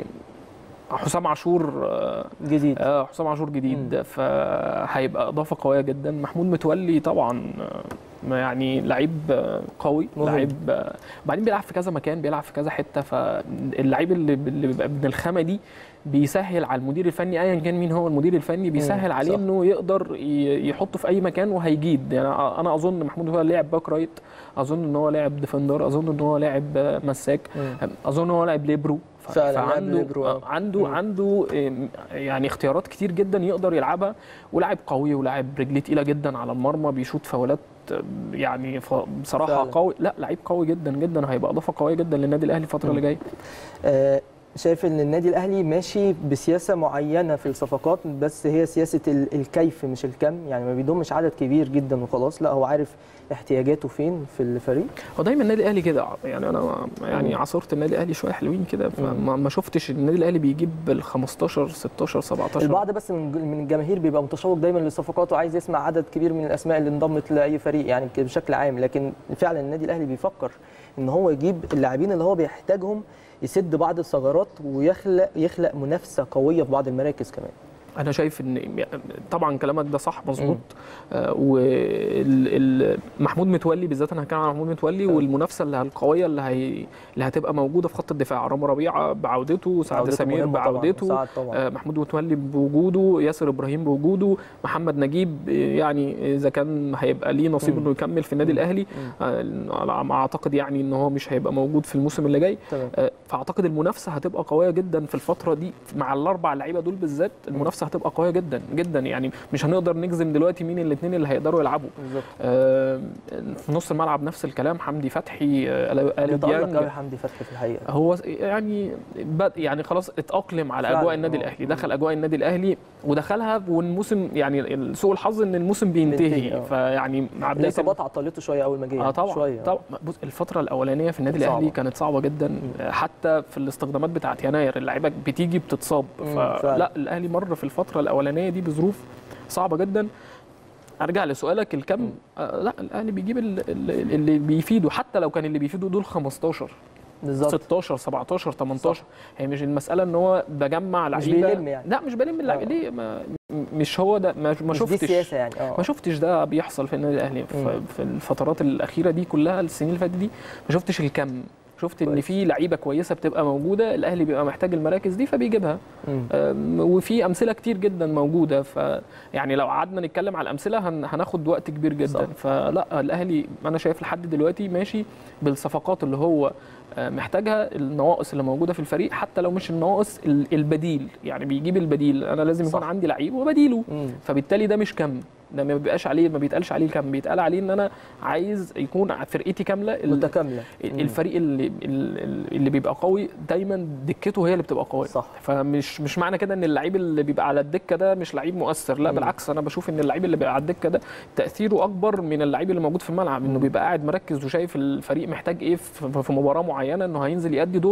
حسام عاشور آه، جديد آه حسام عاشور جديد فهيبقى اضافه قويه جدا محمود متولي طبعا آه، ما يعني لعيب آه، قوي مهم. لعيب آه، بعدين بيلعب في كذا مكان بيلعب في كذا حته فاللعيب اللي اللي بيبقى من الخامه دي بيسهل على المدير الفني ايا كان مين هو المدير الفني بيسهل عليه صح. انه يقدر ي- يحطه في اي مكان وهيجيد يعني انا اظن محمود متولي لاعب باك رايت اظن ان هو لاعب ديفندر اظن ان هو لاعب آه، مساك مم. اظن ان هو لاعب ليبرو ف- فعلا لاعب فعنده ليبرو، آه. عنده مم. عنده آم، يعني اختيارات كتير جدا يقدر يلعبها ولاعب قوي ولاعب رجليه تقيله جدا على المرمى بيشوط فاولات آم، يعني ف- بصراحه فعلا. قوي لا لعيب قوي جدا جدا هيبقى اضافه قويه جدا للنادي الاهلي الفتره اللي جايه آه، شايف ان النادي الاهلي ماشي بسياسه معينه في الصفقات بس هي سياسه ال- الكيف مش الكم يعني ما بيضمش عدد كبير جدا وخلاص لا هو عارف احتياجاته فين في الفريق هو دايما النادي الاهلي كده يعني انا يعني مم. عاصرت النادي الاهلي شويه حلوين كده فما ما شفتش النادي الاهلي بيجيب بال 15 16 17 البعض بس من من الجماهير بيبقى متشوق دايما للصفقات وعايز يسمع عدد كبير من الاسماء اللي انضمت لاي فريق يعني كده بشكل عام لكن فعلا النادي الاهلي بيفكر ان هو يجيب اللاعبين اللي هو بيحتاجهم يسد بعض الثغرات ويخلق يخلق منافسه قويه في بعض المراكز كمان انا شايف ان طبعا كلامك ده صح مظبوط آه ومحمود متولي بالذات انا هتكلم عن محمود متولي والمنافسه اللي القويه اللي هي اللي هتبقى موجوده في خط الدفاع رامي ربيعه بعودته سعد عودته سمير مهمة طبعاً، بعودته سعد طبعاً. آه محمود متولي بوجوده ياسر ابراهيم بوجوده محمد نجيب آه، يعني اذا كان هيبقى ليه نصيب مم. انه يكمل في النادي الاهلي آه على ما اعتقد يعني ان هو مش هيبقى موجود في الموسم اللي جاي تمام آه، فاعتقد المنافسه هتبقى قويه جدا في الفتره دي مع الاربع لعيبه دول بالذات المنافسه هتبقى قويه جدا جدا يعني مش هنقدر نجزم دلوقتي مين الاثنين اللي هيقدروا يلعبوا بالظبط آه، في نص الملعب نفس الكلام حمدي فتحي آه، آل- آل متألق قوي ديانج حمدي فتحي في الحقيقه هو يعني بد يعني خلاص اتأقلم على فعلا، اجواء النادي آه. الاهلي دخل اجواء النادي الاهلي ودخلها والموسم يعني سوء الحظ ان الموسم بينتهي، بينتهي آه. فيعني مع بدايه الاصابات عطلته شويه اول ما جه اه طبعا شويه طبعا بص الفتره الاولانيه في النادي صعبة. الاهلي كانت صعبه جدا آه، حتى في الاستخدامات بتاعت يناير اللعيبه بتيجي بتتصاب مم، فعلا. فلا الاهلي مر في الفتره الاولانيه دي بظروف صعبه جدا ارجع لسؤالك الكم آه لا الاهلي بيجيب ال- ال- اللي بيفيده حتى لو كان اللي بيفيده دول 15 بالظبط 16 17 18 هي مش المساله ان هو بجمع مش لعيبه بيلم يعني. لا مش بلم اللعيبه آه. ليه ما مش هو ده ما, ما مش دي شفتش السياسه يعني اه ما شفتش ده بيحصل في النادي الاهلي ف- مم. في الفترات الاخيره دي كلها السنين اللي فاتت دي ما شفتش الكم شفت ان كويس. في لعيبه كويسه بتبقى موجوده الاهلي بيبقى محتاج المراكز دي فبيجيبها مم. أم، وفي امثله كتير جدا موجوده ف يعني لو قعدنا نتكلم على الامثله هن... هناخد وقت كبير جدا صح. فلا الاهلي انا شايف لحد دلوقتي ماشي بالصفقات اللي هو آه، محتاجها النواقص اللي موجوده في الفريق حتى لو مش النواقص ال- البديل يعني بيجيب البديل انا لازم يكون صح. عندي لعيب وبديله مم. فبالتالي ده مش كم ده ما بيبقاش عليه ما بيتقالش عليه كم بيتقال عليه ان انا عايز يكون فرقتي كامله ال- متكامله مم. الفريق اللي ال- اللي بيبقى قوي دايما دكته هي اللي بتبقى قويه صح. فمش مش معنى كده ان اللعيب اللي بيبقى على الدكه ده مش لعيب مؤثر لا مم. بالعكس انا بشوف ان اللعيب اللي بيبقى على الدكه ده تاثيره اكبر من اللعيب اللي موجود في الملعب انه بيبقى قاعد مركز وشايف الفريق محتاج ايه في في مباراه معينه انه هينزل يأدي دوره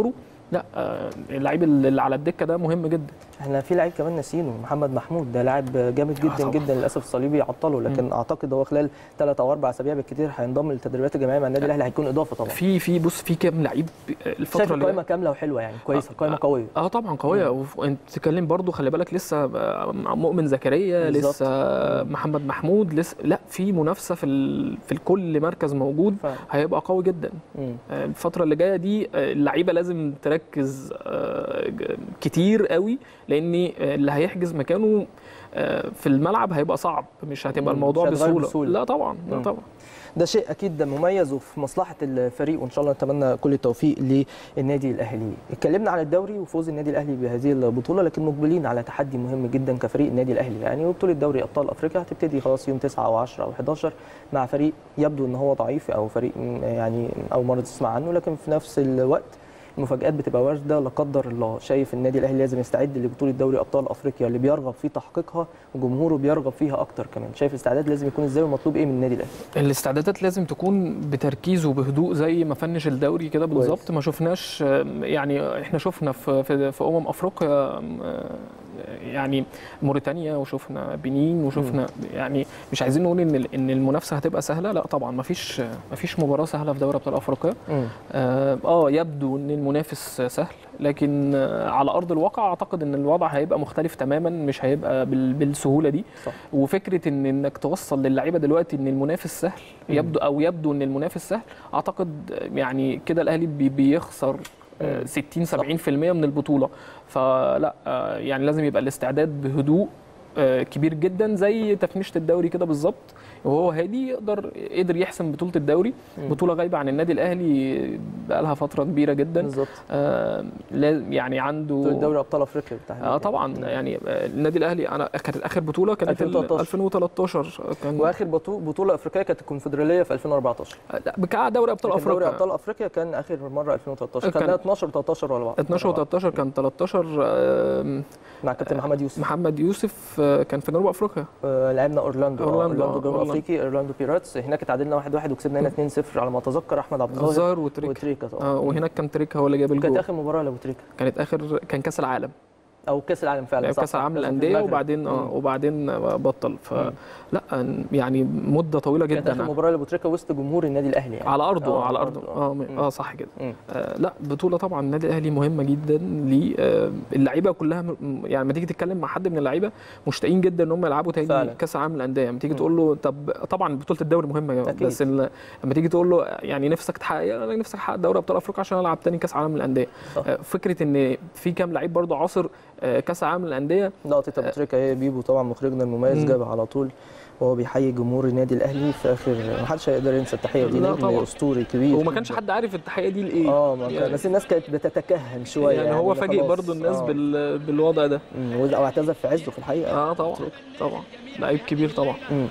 لا آه، اللعيب اللي على الدكه ده مهم جدا احنا في لعيب كمان ناسينه محمد محمود ده لاعب جامد جدا طبعا. جدا للاسف الصليبي عطله لكن اعتقد هو خلال ثلاث او اربع اسابيع بالكتير هينضم للتدريبات الجماعيه مع النادي الاهلي هيكون اضافه طبعا في في بص في كام لعيب الفتره شايف اللي القائمه كامله وحلوه يعني كويسه القائمه قويه اه طبعا قويه وف- وانت بتتكلم برضو خلي بالك لسه آه، مؤمن زكريا بالظبط. لسه محمد محمود لسه لا في منافسه في ال... في كل مركز موجود فعلا. هيبقى قوي جدا مم. آه، الفتره اللي جايه دي آه، اللعيبه لازم تركز آه، ج- كتير قوي لان آه، اللي هيحجز مكانه آه، في الملعب هيبقى صعب مش هتبقى مم، الموضوع مش هيتغير بسهوله. بسهولة. لا طبعا لا مم. طبعا ده شيء اكيد مميز وفي مصلحه الفريق وان شاء الله نتمنى كل التوفيق للنادي الاهلي اتكلمنا عن الدوري وفوز النادي الاهلي بهذه البطوله لكن مقبلين على تحدي مهم جدا كفريق النادي الاهلي يعني وبطوله دوري ابطال افريقيا هتبتدي خلاص يوم 9 او 10 او 11 مع فريق يبدو ان هو ضعيف او فريق م- يعني اول مره تسمع عنه لكن في نفس الوقت المفاجآت بتبقى وارده لا قدر الله شايف النادي الاهلي لازم يستعد لبطوله دوري ابطال افريقيا اللي بيرغب في تحقيقها وجمهوره بيرغب فيها اكتر كمان شايف الاستعداد لازم يكون ازاي ومطلوب ايه من النادي الاهلي الاستعدادات لازم تكون بتركيز وبهدوء زي ما فنش الدوري كده كويس. بالظبط ما شفناش آم، يعني احنا شفنا في في, في امم افريقيا آم، آه، يعني موريتانيا وشفنا بنين وشفنا يعني مش عايزين نقول ان ال- ان المنافسه هتبقى سهله لا طبعا ما فيش ما فيش مباراه سهله في دوري ابطال افريقيا اه آه، يبدو ان المنافس سهل لكن آه، على ارض الواقع اعتقد ان الوضع هيبقى مختلف تماما مش هيبقى بال- بالسهوله دي صح. وفكره ان انك توصل للعيبه دلوقتي ان المنافس سهل يبدو او يبدو ان المنافس سهل اعتقد يعني كده الاهلي بي- بيخسر آه، مم. 60 70% من البطوله فلا آه، يعني لازم يبقى الاستعداد بهدوء آه، كبير جدا زي تفنيشه الدوري كده بالظبط وهو هادي يقدر قدر يحسم بطوله الدوري مم. بطوله غايبه عن النادي الاهلي بقالها فتره كبيره جدا بالظبط آه لا- يعني عنده بطولة دوري ابطال افريقيا بالتحديد اه طبعا يعني آه، النادي الاهلي انا كانت اخر بطوله كانت ال 2013. 2013 كان واخر بطو- بطوله افريقيه كانت الكونفدراليه في 2014 لا بتاع دوري ابطال لكن دوري افريقيا ابطال افريقيا كان اخر مره 2013 كان- كان ده 12 13 ولا بعض 12 و 13 كان 13 آم، مع كابتن محمد يوسف محمد يوسف آه، كان في جنوب افريقيا آه، لعبنا اورلاندو أورلاندو، اورلاندو, آه، أورلاندو جنوب أورلاندو. افريقي اورلاندو بيراتس هناك اتعادلنا 1 1 وكسبنا هنا 2 0 على ما اتذكر احمد عبد الظاهر الظاهر وتريكا وتريكا طبعا آه وهناك كان تريكا هو اللي جاب كانت الجول اخر مباراه لابو تريكا كانت اخر كان كاس العالم او كاس العالم فعلا لعب صح، كاس صح، العالم كان في للانديه المغرب. وبعدين اه مم. وبعدين بطل فلا يعني مده طويله كانت اخر جدا مباراه لابو تريكا وسط جمهور النادي الاهلي يعني على ارضه آه، على على ارضه أرضه، اه مم. اه صح كده مم. آه لا بطوله طبعا النادي الاهلي مهمه جدا ل آه، اللعيبه كلها م- يعني لما تيجي تتكلم مع حد من اللعيبه مشتاقين جدا ان هم يلعبوا تاني فعلا. كاس العالم للانديه لما تيجي مم. تقول له طب طبعا بطوله الدوري مهمه جدا أكيد. بس ال- لما تيجي تقول له يعني نفسك تحقق إيه؟ انا نفسك احقق دوري ابطال افريقيا عشان العب تاني كاس عالم للانديه صح. آه، فكره ان في كام لعيب برضه عاصر آه، كاس العالم للانديه لقطه ابو تريكا هي بيبو طبعا مخرجنا المميز مم. جابها على طول وهو بيحيي جمهور النادي الاهلي في اخر ما حدش هيقدر ينسى التحيه دي لا نجم طبعا. اسطوري كبير وما كانش جداً. حد عارف التحيه دي لايه اه ما كان يعني- بس الناس كانت بتتكهن شويه يعني, هو إن فاجئ خلاص. برضه الناس آه. بال... بالوضع ده مم، وز- او اعتزل في عزه في الحقيقه اه طبعا طبعا لعيب كبير طبعا مم.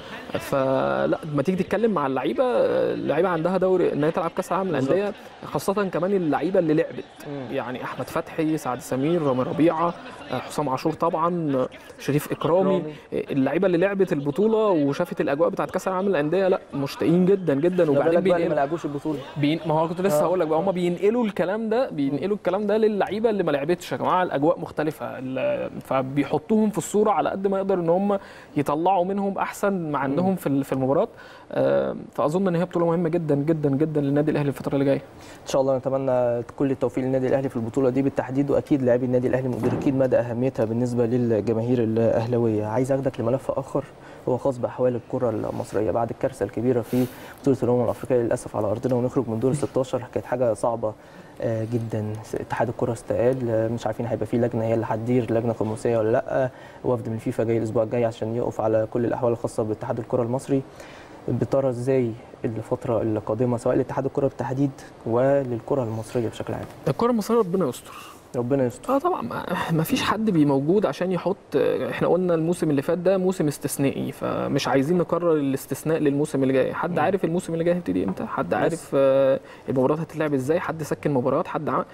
فلا لما تيجي تتكلم مع اللعيبه اللعيبه عندها دوري ان هي تلعب كاس العالم للانديه خاصه كمان اللعيبه اللي لعبت مم. يعني احمد فتحي سعد سمير رامي ربيعه آه، حسام عاشور طبعا آه، شريف اكرامي إكرامي. آه، اللعيبه اللي لعبت البطوله وشافت الاجواء بتاعت كاس العالم للانديه لا مشتاقين جدا جدا ما وبعدين بالك بقى اللي ما بينقلوا لعبوش البطوله بين ما هو كنت لسه آه. هقول لك بقى هم بينقلوا الكلام ده بينقلوا الكلام ده للعيبه اللي ما لعبتش يا جماعه الاجواء مختلفه ال- فبيحطوهم في الصوره على قد ما يقدر ان هم يطلعوا منهم احسن ما عندهم في ال- في المباراه آه، فاظن ان هي بطوله مهمه جدا جدا جدا للنادي الاهلي الفتره اللي جايه ان شاء الله نتمنى كل التوفيق للنادي الاهلي في البطوله دي بالتحديد واكيد لاعبي النادي الاهلي مدركين مدى اهميتها بالنسبه للجماهير الاهلاويه عايز اخدك لملف اخر هو خاص باحوال الكره المصريه بعد الكارثه الكبيره في بطوله الامم الافريقيه للاسف على ارضنا ونخرج من دور 16 كانت حاجه صعبه آه، جدا اتحاد الكره استقال آه، مش عارفين هيبقى في لجنه هي اللي هتدير لجنه خماسيه ولا لا وفد من فيفا جاي الاسبوع الجاي عشان يقف على كل الاحوال الخاصه باتحاد الكره المصري بترى ازاي الفتره القادمه سواء لاتحاد الكره بالتحديد وللكره المصريه بشكل عام الكره المصريه ربنا يستر ربنا يستر اه طبعا ما- ما فيش حد بيموجود عشان يحط احنا قلنا الموسم اللي فات ده موسم استثنائي فمش عايزين نكرر الاستثناء للموسم اللي جاي حد عارف الموسم اللي جاي هيبتدي امتى حد عارف آه، المباريات هتتلعب ازاي حد سكن مباريات حد عم...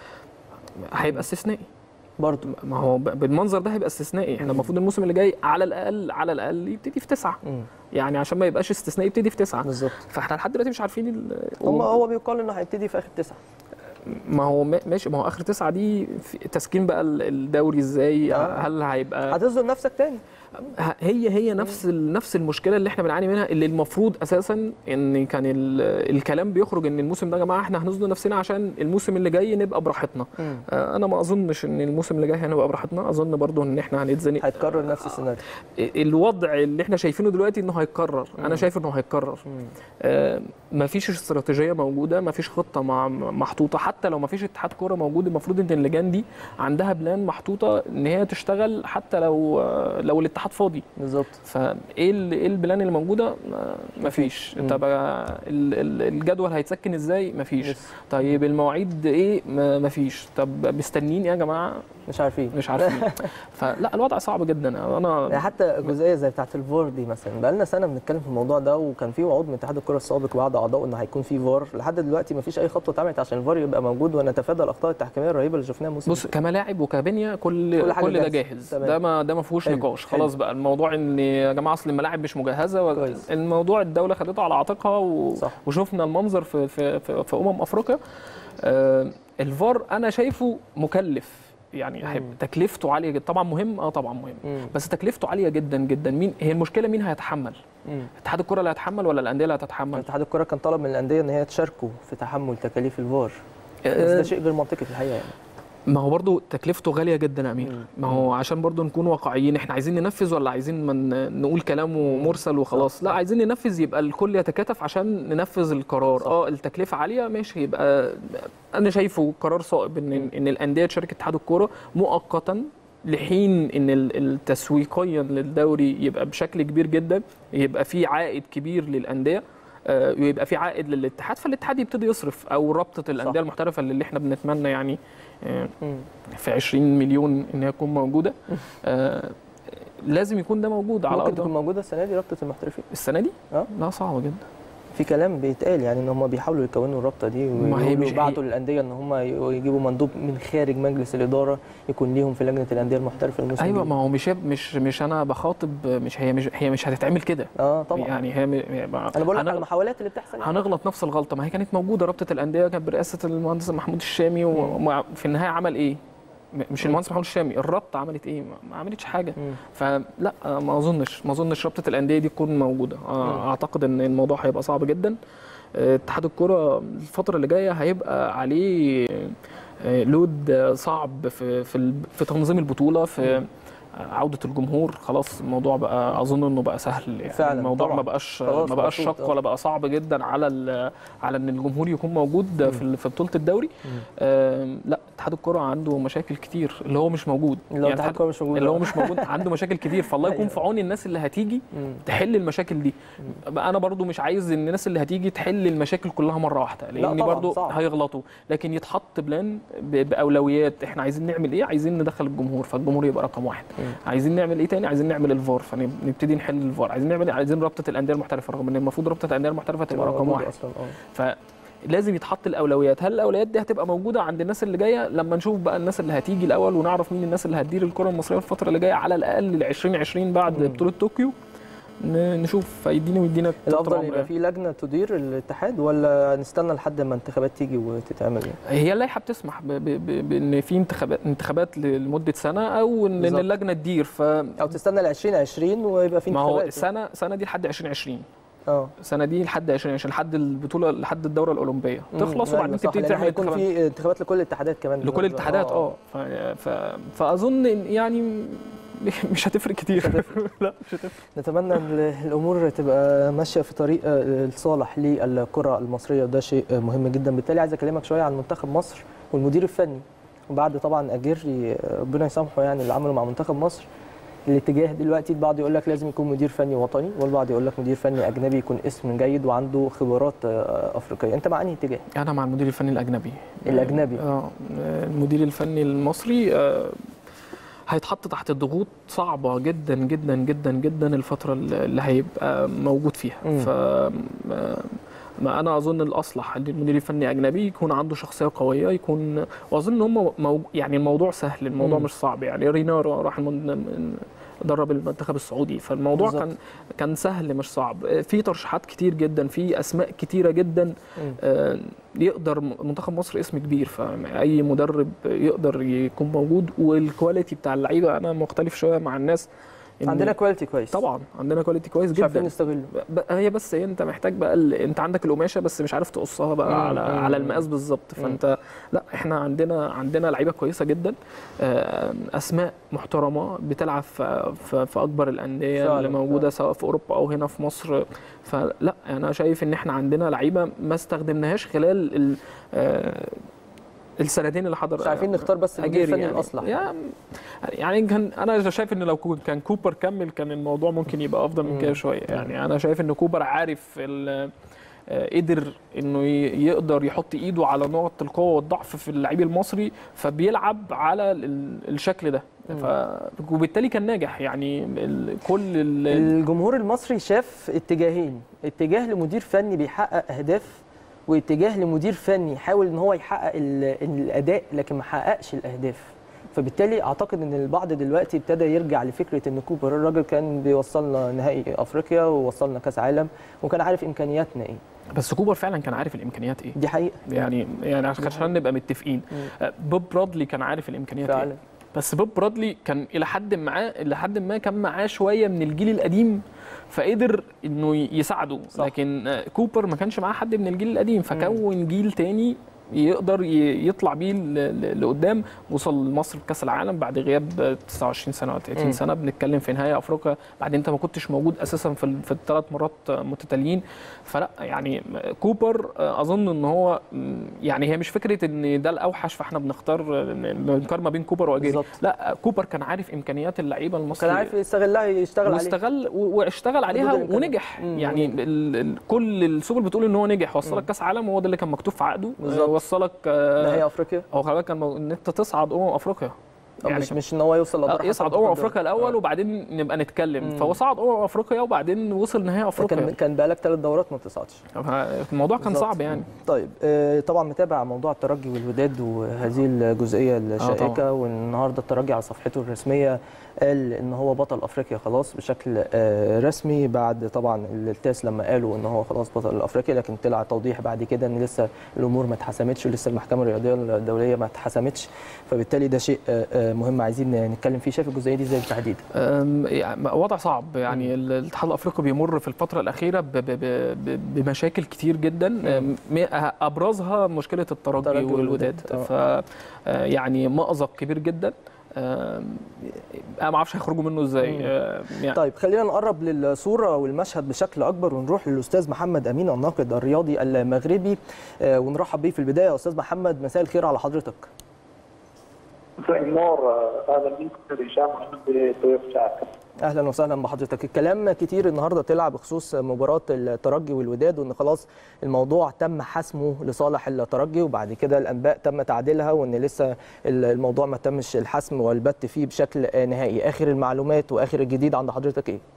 هيبقى استثنائي برضه ما هو ب- بالمنظر ده هيبقى استثنائي احنا المفروض الموسم اللي جاي على الاقل على الاقل يبتدي في تسعه مم. يعني عشان ما يبقاش استثنائي يبتدي في تسعه بالظبط فاحنا لحد دلوقتي مش عارفين ال... هم هو بيقال انه هيبتدي في اخر تسعه ما هو ما- ماشي ما هو اخر تسعه دي في تسكين بقى ال- الدوري ازاي آه. هل هيبقى هتظلم نفسك تاني ه- هي هي نفس ال- نفس المشكله اللي احنا بنعاني منها اللي المفروض اساسا ان كان ال- الكلام بيخرج ان الموسم ده يا جماعه احنا هنزنق نفسنا عشان الموسم اللي جاي نبقى براحتنا مم. آه، انا ما اظنش ان الموسم اللي جاي هنبقى براحتنا اظن برضو ان احنا هنتزنق هيتكرر نفس السيناريو الوضع اللي احنا شايفينه دلوقتي انه هيتكرر انا شايف انه هيتكرر آه مفيش استراتيجيه موجوده مفيش خطه مع محطوطه حتى لو مفيش اتحاد كوره موجود المفروض ان اللجان دي عندها بلان محطوطه ان هي تشتغل حتى لو آه، لو الاتحاد فاضي بالظبط فايه ال- ايه البلان اللي موجوده ما- مفيش مم. طب آه، ال- ال- الجدول هيتسكن ازاي مفيش لسه. طيب المواعيد ايه ما- مفيش طب مستنيين ايه يا جماعه مش عارفين مش عارفين فلا الوضع صعب جدا يعني انا حتى جزئيه زي بتاعه الفار دي مثلا بقى لنا سنه بنتكلم في الموضوع ده وكان في وعود من اتحاد الكره السابق وبعض اعضائه ان هيكون في فار لحد دلوقتي ما فيش اي خطوه اتعملت عشان الفار يبقى موجود ونتفادى الاخطاء التحكيميه الرهيبه اللي شفناها الموسم بص كملاعب وكبنيه كل كل كل, حاجة كل ده جاهزة. جاهز تمام. ده ما ده ما فيهوش حلو، نقاش حلو. خلاص بقى الموضوع ان يا جماعه اصل الملاعب مش مجهزه و... كويس. الموضوع الدوله خدته على عاتقها و... صح. وشفنا المنظر في في في, في امم افريقيا آه الفار انا شايفه مكلف يعني هيبقى تكلفته عاليه جدا طبعا مهم اه طبعا مهم مم. بس تكلفته عاليه جدا جدا مين هي المشكله مين هيتحمل مم. اتحاد الكره اللي هيتحمل ولا الانديه اللي هتتحمل اتحاد الكره كان طلب من الانديه ان هي تشاركوا في تحمل تكاليف الفار بس ده آه، شيء غير منطقي في الحقيقه يعني ما هو برضو تكلفته غاليه جدا يا امير مم. ما هو عشان برضو نكون واقعيين احنا عايزين ننفذ ولا عايزين من نقول كلامه مرسل وخلاص لا عايزين ننفذ يبقى الكل يتكاتف عشان ننفذ القرار اه التكلفه عاليه ماشي يبقى انا شايفه قرار صائب ان ان الانديه تشارك اتحاد الكوره مؤقتا لحين ان ال- التسويقيا للدوري يبقى بشكل كبير جدا يبقى في عائد كبير للانديه آه، ويبقى في عائد للاتحاد فالاتحاد يبتدي يصرف او رابطه الانديه المحترفه اللي احنا بنتمنى يعني آه، مم. في 20 مليون ان هي تكون موجوده آه لازم يكون ده موجود على ممكن ارض تكون موجوده السنه دي رابطه المحترفين السنه دي اه لا صعبه جدا في كلام بيتقال يعني ان هم بيحاولوا يكونوا الرابطه دي ما هي مش- ويبعتوا للانديه ان هم يجيبوا مندوب من خارج مجلس الاداره يكون ليهم في لجنه الانديه المحترفه الموسم ايوه الجديد. ما هو مش مش مش انا بخاطب مش هي مش هي مش هتتعمل كده اه طبعا يعني هي, هي انا بقول لك على هنغ- المحاولات اللي بتحصل يعني. هنغلط نفس الغلطه ما هي كانت موجوده رابطه الانديه كانت برئاسه المهندس محمود الشامي وفي النهايه عمل ايه م- مش المهندس محمود الشامي الرابطه عملت ايه ما- ما عملتش حاجه مم. فلا آه، ما اظنش ما اظنش رابطه الانديه دي تكون موجوده آه، اعتقد ان الموضوع هيبقى صعب جدا آه، اتحاد الكره الفتره اللي جايه هيبقى عليه آه، لود آه، صعب في في ال- في تنظيم البطوله في آه، عوده الجمهور خلاص الموضوع بقى اظن انه بقى سهل يعني فعلا، الموضوع طبعا. ما بقاش خلاص ما بقاش مبسوط، شق آه. ولا بقى صعب جدا على ال- على ان الجمهور يكون موجود في ال- في بطوله الدوري آم، لا اتحاد الكره عنده مشاكل كتير اللي هو مش موجود لو اتحاد الكره مش موجود اللي هو مش موجود عنده مشاكل كتير فالله يكون أيوة. في عون الناس اللي هتيجي مم. تحل المشاكل دي بقى انا برضو مش عايز ان الناس اللي هتيجي تحل المشاكل كلها مره واحده لان طبعاً، برضو صعب. هيغلطوا لكن يتحط بلان ب- باولويات احنا عايزين نعمل ايه عايزين ندخل الجمهور فالجمهور يبقى رقم واحد مم. عايزين نعمل ايه تاني عايزين نعمل الفار فنبتدي نحل الفار عايزين نعمل إيه؟ عايزين رابطه الانديه المحترفه رغم ان المفروض رابطه الانديه المحترفه تبقى رقم موجودة واحد اصلا اه فلازم يتحط الاولويات هل الاولويات دي هتبقى موجوده عند الناس اللي جايه لما نشوف بقى الناس اللي هتيجي الاول ونعرف مين الناس اللي هتدير الكره المصريه في الفتره اللي جايه على الاقل ل 2020 بعد مم. بطوله طوكيو ن- نشوف فيدينا ويدينا الافضل طول يبقى عمره. في لجنه تدير الاتحاد ولا نستنى لحد ما انتخابات تيجي وتتعمل يعني؟ هي اللائحه بتسمح ب- ب- ب- بان في انتخابات انتخابات لمده سنه او ان إن بالظبط. اللجنه تدير ف او تستنى ل 2020 ويبقى في ما هو انتخابات يعني. سنه سنه دي لحد 2020 اه السنه دي لحد 2020 لحد البطوله لحد الدوره الاولمبيه تخلص مم. وبعدين أيوة صح، تبتدي لأن تعمل هيكون انتخابات في انتخابات لكل الاتحادات كمان لكل الاتحادات اه ف... ف... فاظن إن يعني مش هتفرق كتير لا مش هتفرق نتمنى ان الامور تبقى ماشيه في طريق آه، الصالح للكره المصريه وده شيء آه، مهم جدا بالتالي عايز اكلمك شويه عن منتخب مصر والمدير الفني وبعد طبعا اجري آه، ربنا يسامحه يعني اللي عمله مع منتخب مصر الاتجاه دلوقتي البعض يقول لك لازم يكون مدير فني وطني والبعض يقول لك مدير فني اجنبي يكون اسم جيد وعنده خبرات آه، افريقيه انت مع انهي اتجاه انا مع المدير الفني الاجنبي الأجنبي. اه المدير الفني المصري آه هيتحط تحت ضغوط صعبه جدا جدا جدا جدا الفتره اللي هيبقى موجود فيها مم. ف ما- ما انا اظن الاصلح ان المدير الفني اجنبي يكون عنده شخصيه قويه يكون واظن ان هم مو... يعني الموضوع سهل الموضوع مم. مش صعب يعني رينارو راح المن... درب المنتخب السعودي فالموضوع بالظبط. كان كان سهل مش صعب في ترشيحات كتير جدا في اسماء كتيره جدا آه، يقدر منتخب مصر اسم كبير فاي مدرب يقدر يكون موجود والكواليتي بتاع اللعيبه انا مختلف شويه مع الناس إن- عندنا كواليتي كويس طبعا عندنا كواليتي كويس مش عارفين جدا نستغله ب- هي بس هي انت محتاج بقى ال... انت عندك القماشه بس مش عارف تقصها بقى مم، على مم، على مم. المقاس بالظبط فانت لا احنا عندنا عندنا لعيبه كويسه جدا آه، اسماء محترمه بتلعب في, في, في اكبر الانديه فعلا، اللي موجوده سواء في اوروبا او هنا في مصر فلا انا شايف ان احنا عندنا لعيبه ما استخدمناهاش خلال ال... آه، السنتين اللي حضر مش عارفين نختار بس المدير أجيري الفني يعني. الاصلح يعني يعني كان انا شايف ان لو كو- كان كوبر كمل كان الموضوع ممكن يبقى افضل من كده شويه يعني انا شايف ان كوبر عارف ال- آه، قدر انه ي- يقدر يحط ايده على نقط القوه والضعف في اللعيب المصري فبيلعب على ال- الشكل ده ف... وبالتالي كان ناجح يعني ال... كل ال... الجمهور المصري شاف اتجاهين اتجاه لمدير فني بيحقق اهداف واتجاه لمدير فني يحاول ان هو يحقق ال- الاداء لكن ما حققش الاهداف فبالتالي اعتقد ان البعض دلوقتي ابتدى يرجع لفكره ان كوبر الراجل كان بيوصلنا نهائي افريقيا ووصلنا كاس عالم وكان عارف امكانياتنا ايه بس كوبر فعلا كان عارف الامكانيات ايه دي حقيقه يعني يعني عشان عشان نبقى متفقين آه، بوب برادلي كان عارف الامكانيات فعلا ايه بس بوب برادلي كان الى حد معاه الى حد ما كان معاه شويه من الجيل القديم فقدر انه يساعده صح. لكن آه، كوبر ما كانش معاه حد من الجيل القديم فكون جيل تاني يقدر ي- يطلع بيه ل- ل- لقدام وصل مصر بكاس العالم بعد غياب 29 سنه او 30 مم. سنه بنتكلم في نهايه افريقيا بعد انت ما كنتش موجود اساسا في ال- في الثلاث مرات متتاليين فلا يعني كوبر اظن ان هو م، يعني هي مش فكره ان ده الاوحش فاحنا بنختار بنقارن ما بين كوبر واجيري بالظبط. لا كوبر كان عارف امكانيات اللعيبه المصريه كان عارف يستغلها يشتغل عليها واستغل و- واشتغل عليها حدود الإمكانيات. ونجح مم، يعني ال ال كل السبل بتقول ان هو نجح وصلك كاس عالم وهو ده اللي كان مكتوب في عقده بالظبط. آه، وصلك آه، نهائي افريقيا هو خلي بالك كان مو- ان انت تصعد امم افريقيا يعني مش مش ان هو يوصل آه، لدرجه يصعد امم افريقيا الاول وبعدين نبقى نتكلم مم. فهو صعد امم افريقيا وبعدين وصل نهائي كان افريقيا كان بقالك ثلاث دورات ما بتصعدش الموضوع كان بالظبط. صعب يعني طيب آه، طبعا متابع موضوع الترجي والوداد وهذه الجزئيه الشائكه طبعاً. والنهارده الترجي على صفحته الرسميه قال ان هو بطل افريقيا خلاص بشكل آه، رسمي بعد طبعا التاس لما قالوا ان هو خلاص بطل افريقيا لكن طلع توضيح بعد كده ان لسه الامور ما اتحسمتش ولسه المحكمه الرياضيه الدوليه ما اتحسمتش فبالتالي ده شيء آه، آه، مهم عايزين نتكلم فيه شايف الجزئيه دي ازاي بالتحديد أم، يعني وضع صعب يعني الاتحاد الافريقي بيمر في الفتره الاخيره ب- ب- ب- ب- بمشاكل كتير جدا أم، م- ابرزها مشكله الترجي الترجي والوداد والوداد، ف آه، يعني مأزق كبير جدا أم، انا ما اعرفش هيخرجوا منه ازاي مم. أم، يعني طيب خلينا نقرب للصوره والمشهد بشكل اكبر ونروح للاستاذ محمد امين الناقد الرياضي المغربي آه، ونرحب بيه في البدايه يا استاذ محمد مساء الخير على حضرتك مساء النور اهلا بك استاذ هشام واهلا بالضيوف تاعك اهلا وسهلا بحضرتك الكلام كتير النهارده طلع بخصوص مباراه الترجي والوداد وان خلاص الموضوع تم حسمه لصالح الترجي وبعد كده الانباء تم تعديلها وان لسه الموضوع ما تمش الحسم والبت فيه بشكل نهائي اخر المعلومات واخر الجديد عند حضرتك ايه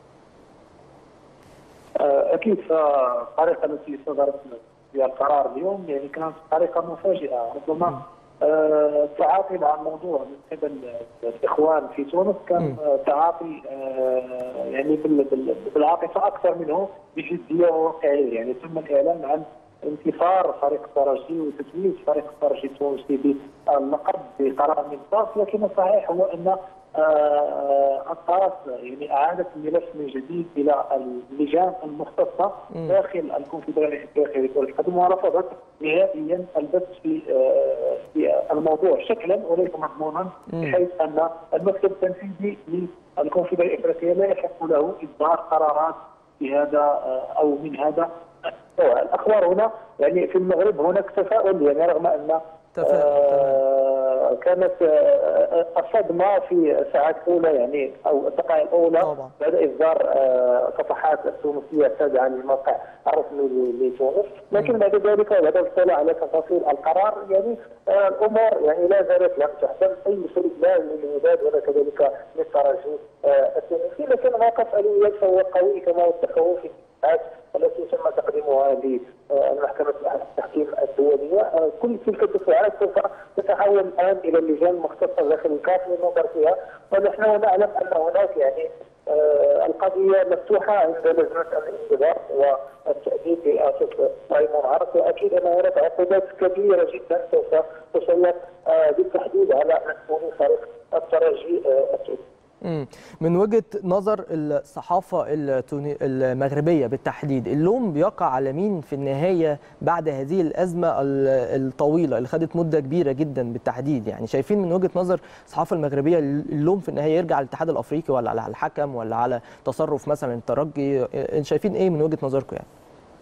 اكيد فالطريقه التي صدرت فيها القرار اليوم يعني كانت طريقه مفاجئه ربما آه، التعاطي مع الموضوع من قبل الاخوان في تونس كان آه، تعاطي آه، يعني بال- بال- بالعاطفه اكثر منه بجديه وواقعيه يعني تم الاعلان عن انتصار فريق الترجي وتتويج فريق الترجي التونسي باللقب بقرار من الطرف لكن الصحيح هو ان آه، الطرف يعني اعادت الملف من جديد الى اللجان المختصه داخل الكونفدراليه الافريقيه لكره القدم ورفضت نهائيا البث في آه، في الموضوع شكلا وليس مضمونا بحيث ان المكتب التنفيذي للكونفدراليه الافريقيه لا يحق له اصدار قرارات في هذا آه، او من هذا النوع. الاخبار هنا يعني في المغرب هناك تفاؤل يعني رغم ان تفاؤل، آه، كانت آه، الصدمه في الساعات الاولى يعني او الدقائق الاولى طبعا. بعد اصدار آه، صفحات التونسيه التابعه للموقع الرسمي ل- لتونس لكن بعد ذلك وبعد الاطلاع على تفاصيل القرار يعني آه، الامور يعني لا زالت لم تحسم اي شيء لا للوداد ولا كذلك للترجي آه، التونسي لكن موقف الوداد فهو قوي كما وثقه في المستحقات التي تم تقديمها لمحكمه التحكيم الدوليه آه، كل تلك الدفعات سوف تتحول الان الى اللجان المختصه داخل الكاف للنظر فيها ونحن نعلم ان هناك يعني آه، القضيه مفتوحه عند لجنه الانضباط والتاديب برئاسه ميمون عرس واكيد ان هناك عقوبات كبيره جدا سوف تسلط آه، بالتحديد على مسؤولي فريق الترجي آه، التونسي. مم. من وجهه نظر الصحافه التوني... المغربيه بالتحديد اللوم بيقع على مين في النهايه بعد هذه الازمه ال- الطويله اللي خدت مده كبيره جدا بالتحديد يعني شايفين من وجهه نظر الصحافه المغربيه اللوم في النهايه يرجع على الاتحاد الافريقي ولا على الحكم ولا على تصرف مثلا الترجي إيه- شايفين ايه من وجهه نظركم يعني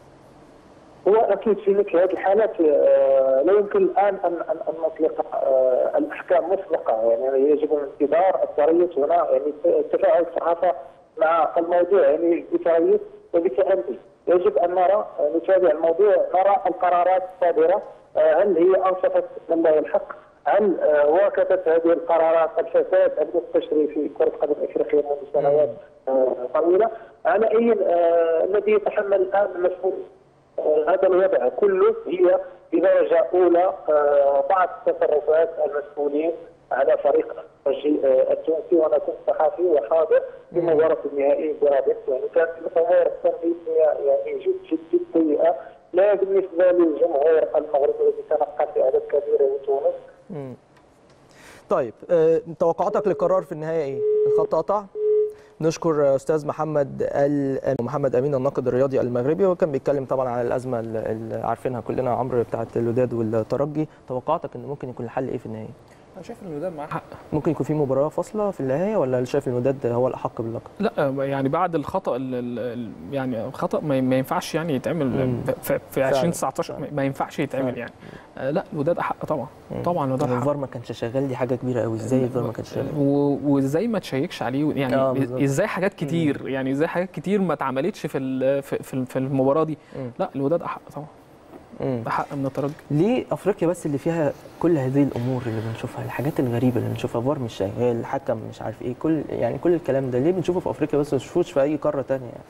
هو اكيد في مثل هذه الحالات آه، لا يمكن الان ان ان ان نطلق آه، الاحكام مسبقه يعني يجب الانتظار التريث هنا يعني تفاعل الصحافه مع الموضوع يعني بتريث وبتأني يجب ان نرى نتابع الموضوع نرى القرارات الصادره آه، هل هي انصفت لله الحق هل آه، واكبت هذه القرارات الفساد المستشري في كره قدم افريقيا منذ سنوات آه، طويله على اي آه، الذي يتحمل الان المسؤوليه آه، هذا الوضع كله هي بدرجه اولى آه، بعض تصرفات المسؤولين على فريق الترجي آه، التونسي وانا كنت صحفي وحاضر في مباراه النهائي برابط يعني كانت الامور التنظيميه يعني جد جد جد سيئه لا بالنسبه للجمهور المغربي الذي تنقل باعداد كبيره لتونس مم. طيب آه، توقعاتك للقرار في النهايه ايه الخط قطع نشكر استاذ محمد ال... محمد امين الناقد الرياضي المغربي وكان بيتكلم طبعا على الازمه اللي عارفينها كلنا عمرو بتاعه الوداد والترجي توقعاتك ان ممكن يكون الحل ايه في النهايه انا شايف ان الوداد معاه حق ممكن يكون في مباراه فاصله في النهايه ولا شايف ان الوداد هو الاحق باللقب لا يعني بعد الخطا ال- ال- ال- يعني خطا ما ما ينفعش يعني يتعمل مم. في- في فعلا. 2019 فعلا. ما ينفعش يتعمل فعلا. يعني آه، لا الوداد احق طبعا مم. طبعا الوداد يعني حق الفار ما كانش شغال دي حاجه كبيره قوي ازاي الفار ما كانش شغال و- وازاي ما تشيكش عليه يعني آه، بالظبط. ازاي حاجات كتير يعني ازاي حاجات كتير ما اتعملتش في ال- في في- في المباراه دي مم. لا الوداد احق طبعا مم. احق من الترجي ليه افريقيا بس اللي فيها كل هذه الامور اللي بنشوفها الحاجات الغريبه اللي بنشوفها فار مش شغال الحكم مش عارف ايه كل يعني كل الكلام ده ليه بنشوفه في افريقيا بس ما بنشوفوش في اي قاره تانية يعني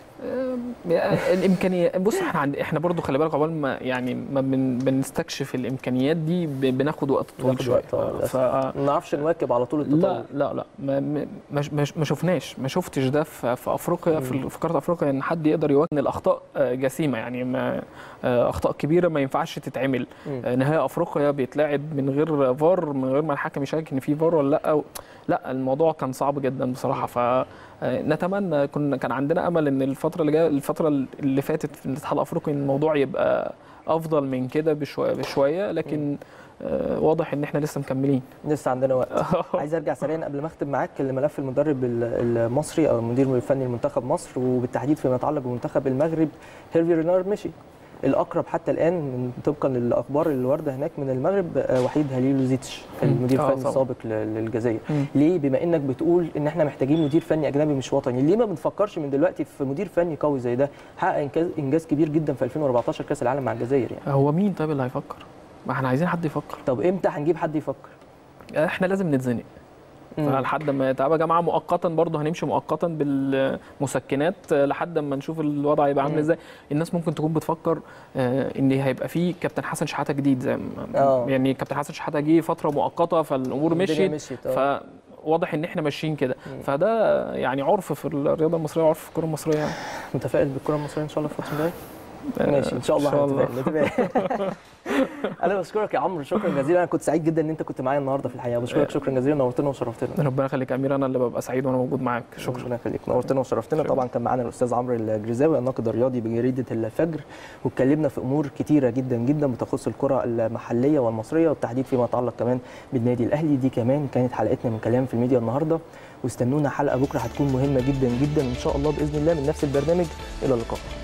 الامكانيه بص احنا عند احنا برضو خلي بالك عقبال ما يعني ما بن بنستكشف الامكانيات دي ب- بناخد وقت طويل بناخد شويه وقت، آه، للأسف. ف ما نعرفش نواكب على طول التطور لا لا لا ما ما ما- ما ما شفناش ما شفتش ده في في افريقيا في ال- في قاره افريقيا ان حد يقدر يواجه الاخطاء آه، جسيمه يعني ما آه، اخطاء كبيره ما ينفعش تتعمل مم. آه، نهائي افريقيا بيتلعب من غير فار من غير ما الحكم يشارك ان في فار ولا لا أو لا الموضوع كان صعب جدا بصراحه ف آه، نتمنى كنا كان عندنا امل ان الفتره اللي جايه الفتره اللي فاتت في الاتحاد الافريقي إن الموضوع يبقى افضل من كده بشويه بشويه لكن آه، واضح ان احنا لسه مكملين لسه عندنا وقت عايز ارجع سريعا قبل ما اختم معاك لملف المدرب ال- المصري او المدير الفني لمنتخب مصر وبالتحديد فيما يتعلق بمنتخب المغرب هيرفي رينار مشي الاقرب حتى الان من طبقا للاخبار اللي وارده هناك من المغرب آه، وحيد هليلوزيتش المدير آه، الفني طبعا. السابق ل- للجزائر مم. ليه بما انك بتقول ان احنا محتاجين مدير فني اجنبي مش وطني ليه ما بنفكرش من دلوقتي في مدير فني قوي زي ده حقق انجاز انجاز كبير جدا في 2014 كاس العالم مع الجزائر يعني هو مين طيب اللي هيفكر؟ ما احنا عايزين حد يفكر طب امتى هنجيب حد يفكر احنا لازم نتزنق مم. فلحد ما يتعب يا جماعه مؤقتا برضه هنمشي مؤقتا بالمسكنات لحد ما نشوف الوضع هيبقى عامل مم. ازاي الناس ممكن تكون بتفكر آه، ان هيبقى في كابتن حسن شحاته جديد زي ما آه. يعني كابتن حسن شحاته جه فتره مؤقته فالامور الدنيا مشيت مشيت آه. فواضح ان احنا ماشيين كده مم. فده يعني عرف في الرياضه المصريه وعرف في الكره المصريه يعني متفائل بالكره المصريه ان شاء الله في الفتره الجايه آه، ماشي ان شاء الله إن شاء الله. هنتفائل نتفائل. انا بشكرك يا عمرو شكرا جزيلا انا كنت سعيد جدا ان انت كنت معايا النهارده في الحقيقه بشكرك شكرا جزيلا نورتنا وشرفتنا ربنا يخليك يا امير انا اللي ببقى سعيد وانا موجود معاك شكرا ربنا يخليك نورتنا وشرفتنا شكراً. طبعا كان معانا الاستاذ عمرو الجرزاوي الناقد الرياضي بجريده الفجر واتكلمنا في امور كتيره جدا جدا بتخص الكره المحليه والمصريه والتحديد فيما يتعلق كمان بالنادي الاهلي دي كمان كانت حلقتنا من كلام في الميديا النهارده واستنونا حلقه بكره هتكون مهمه جدا جدا ان شاء الله باذن الله من نفس البرنامج الى اللقاء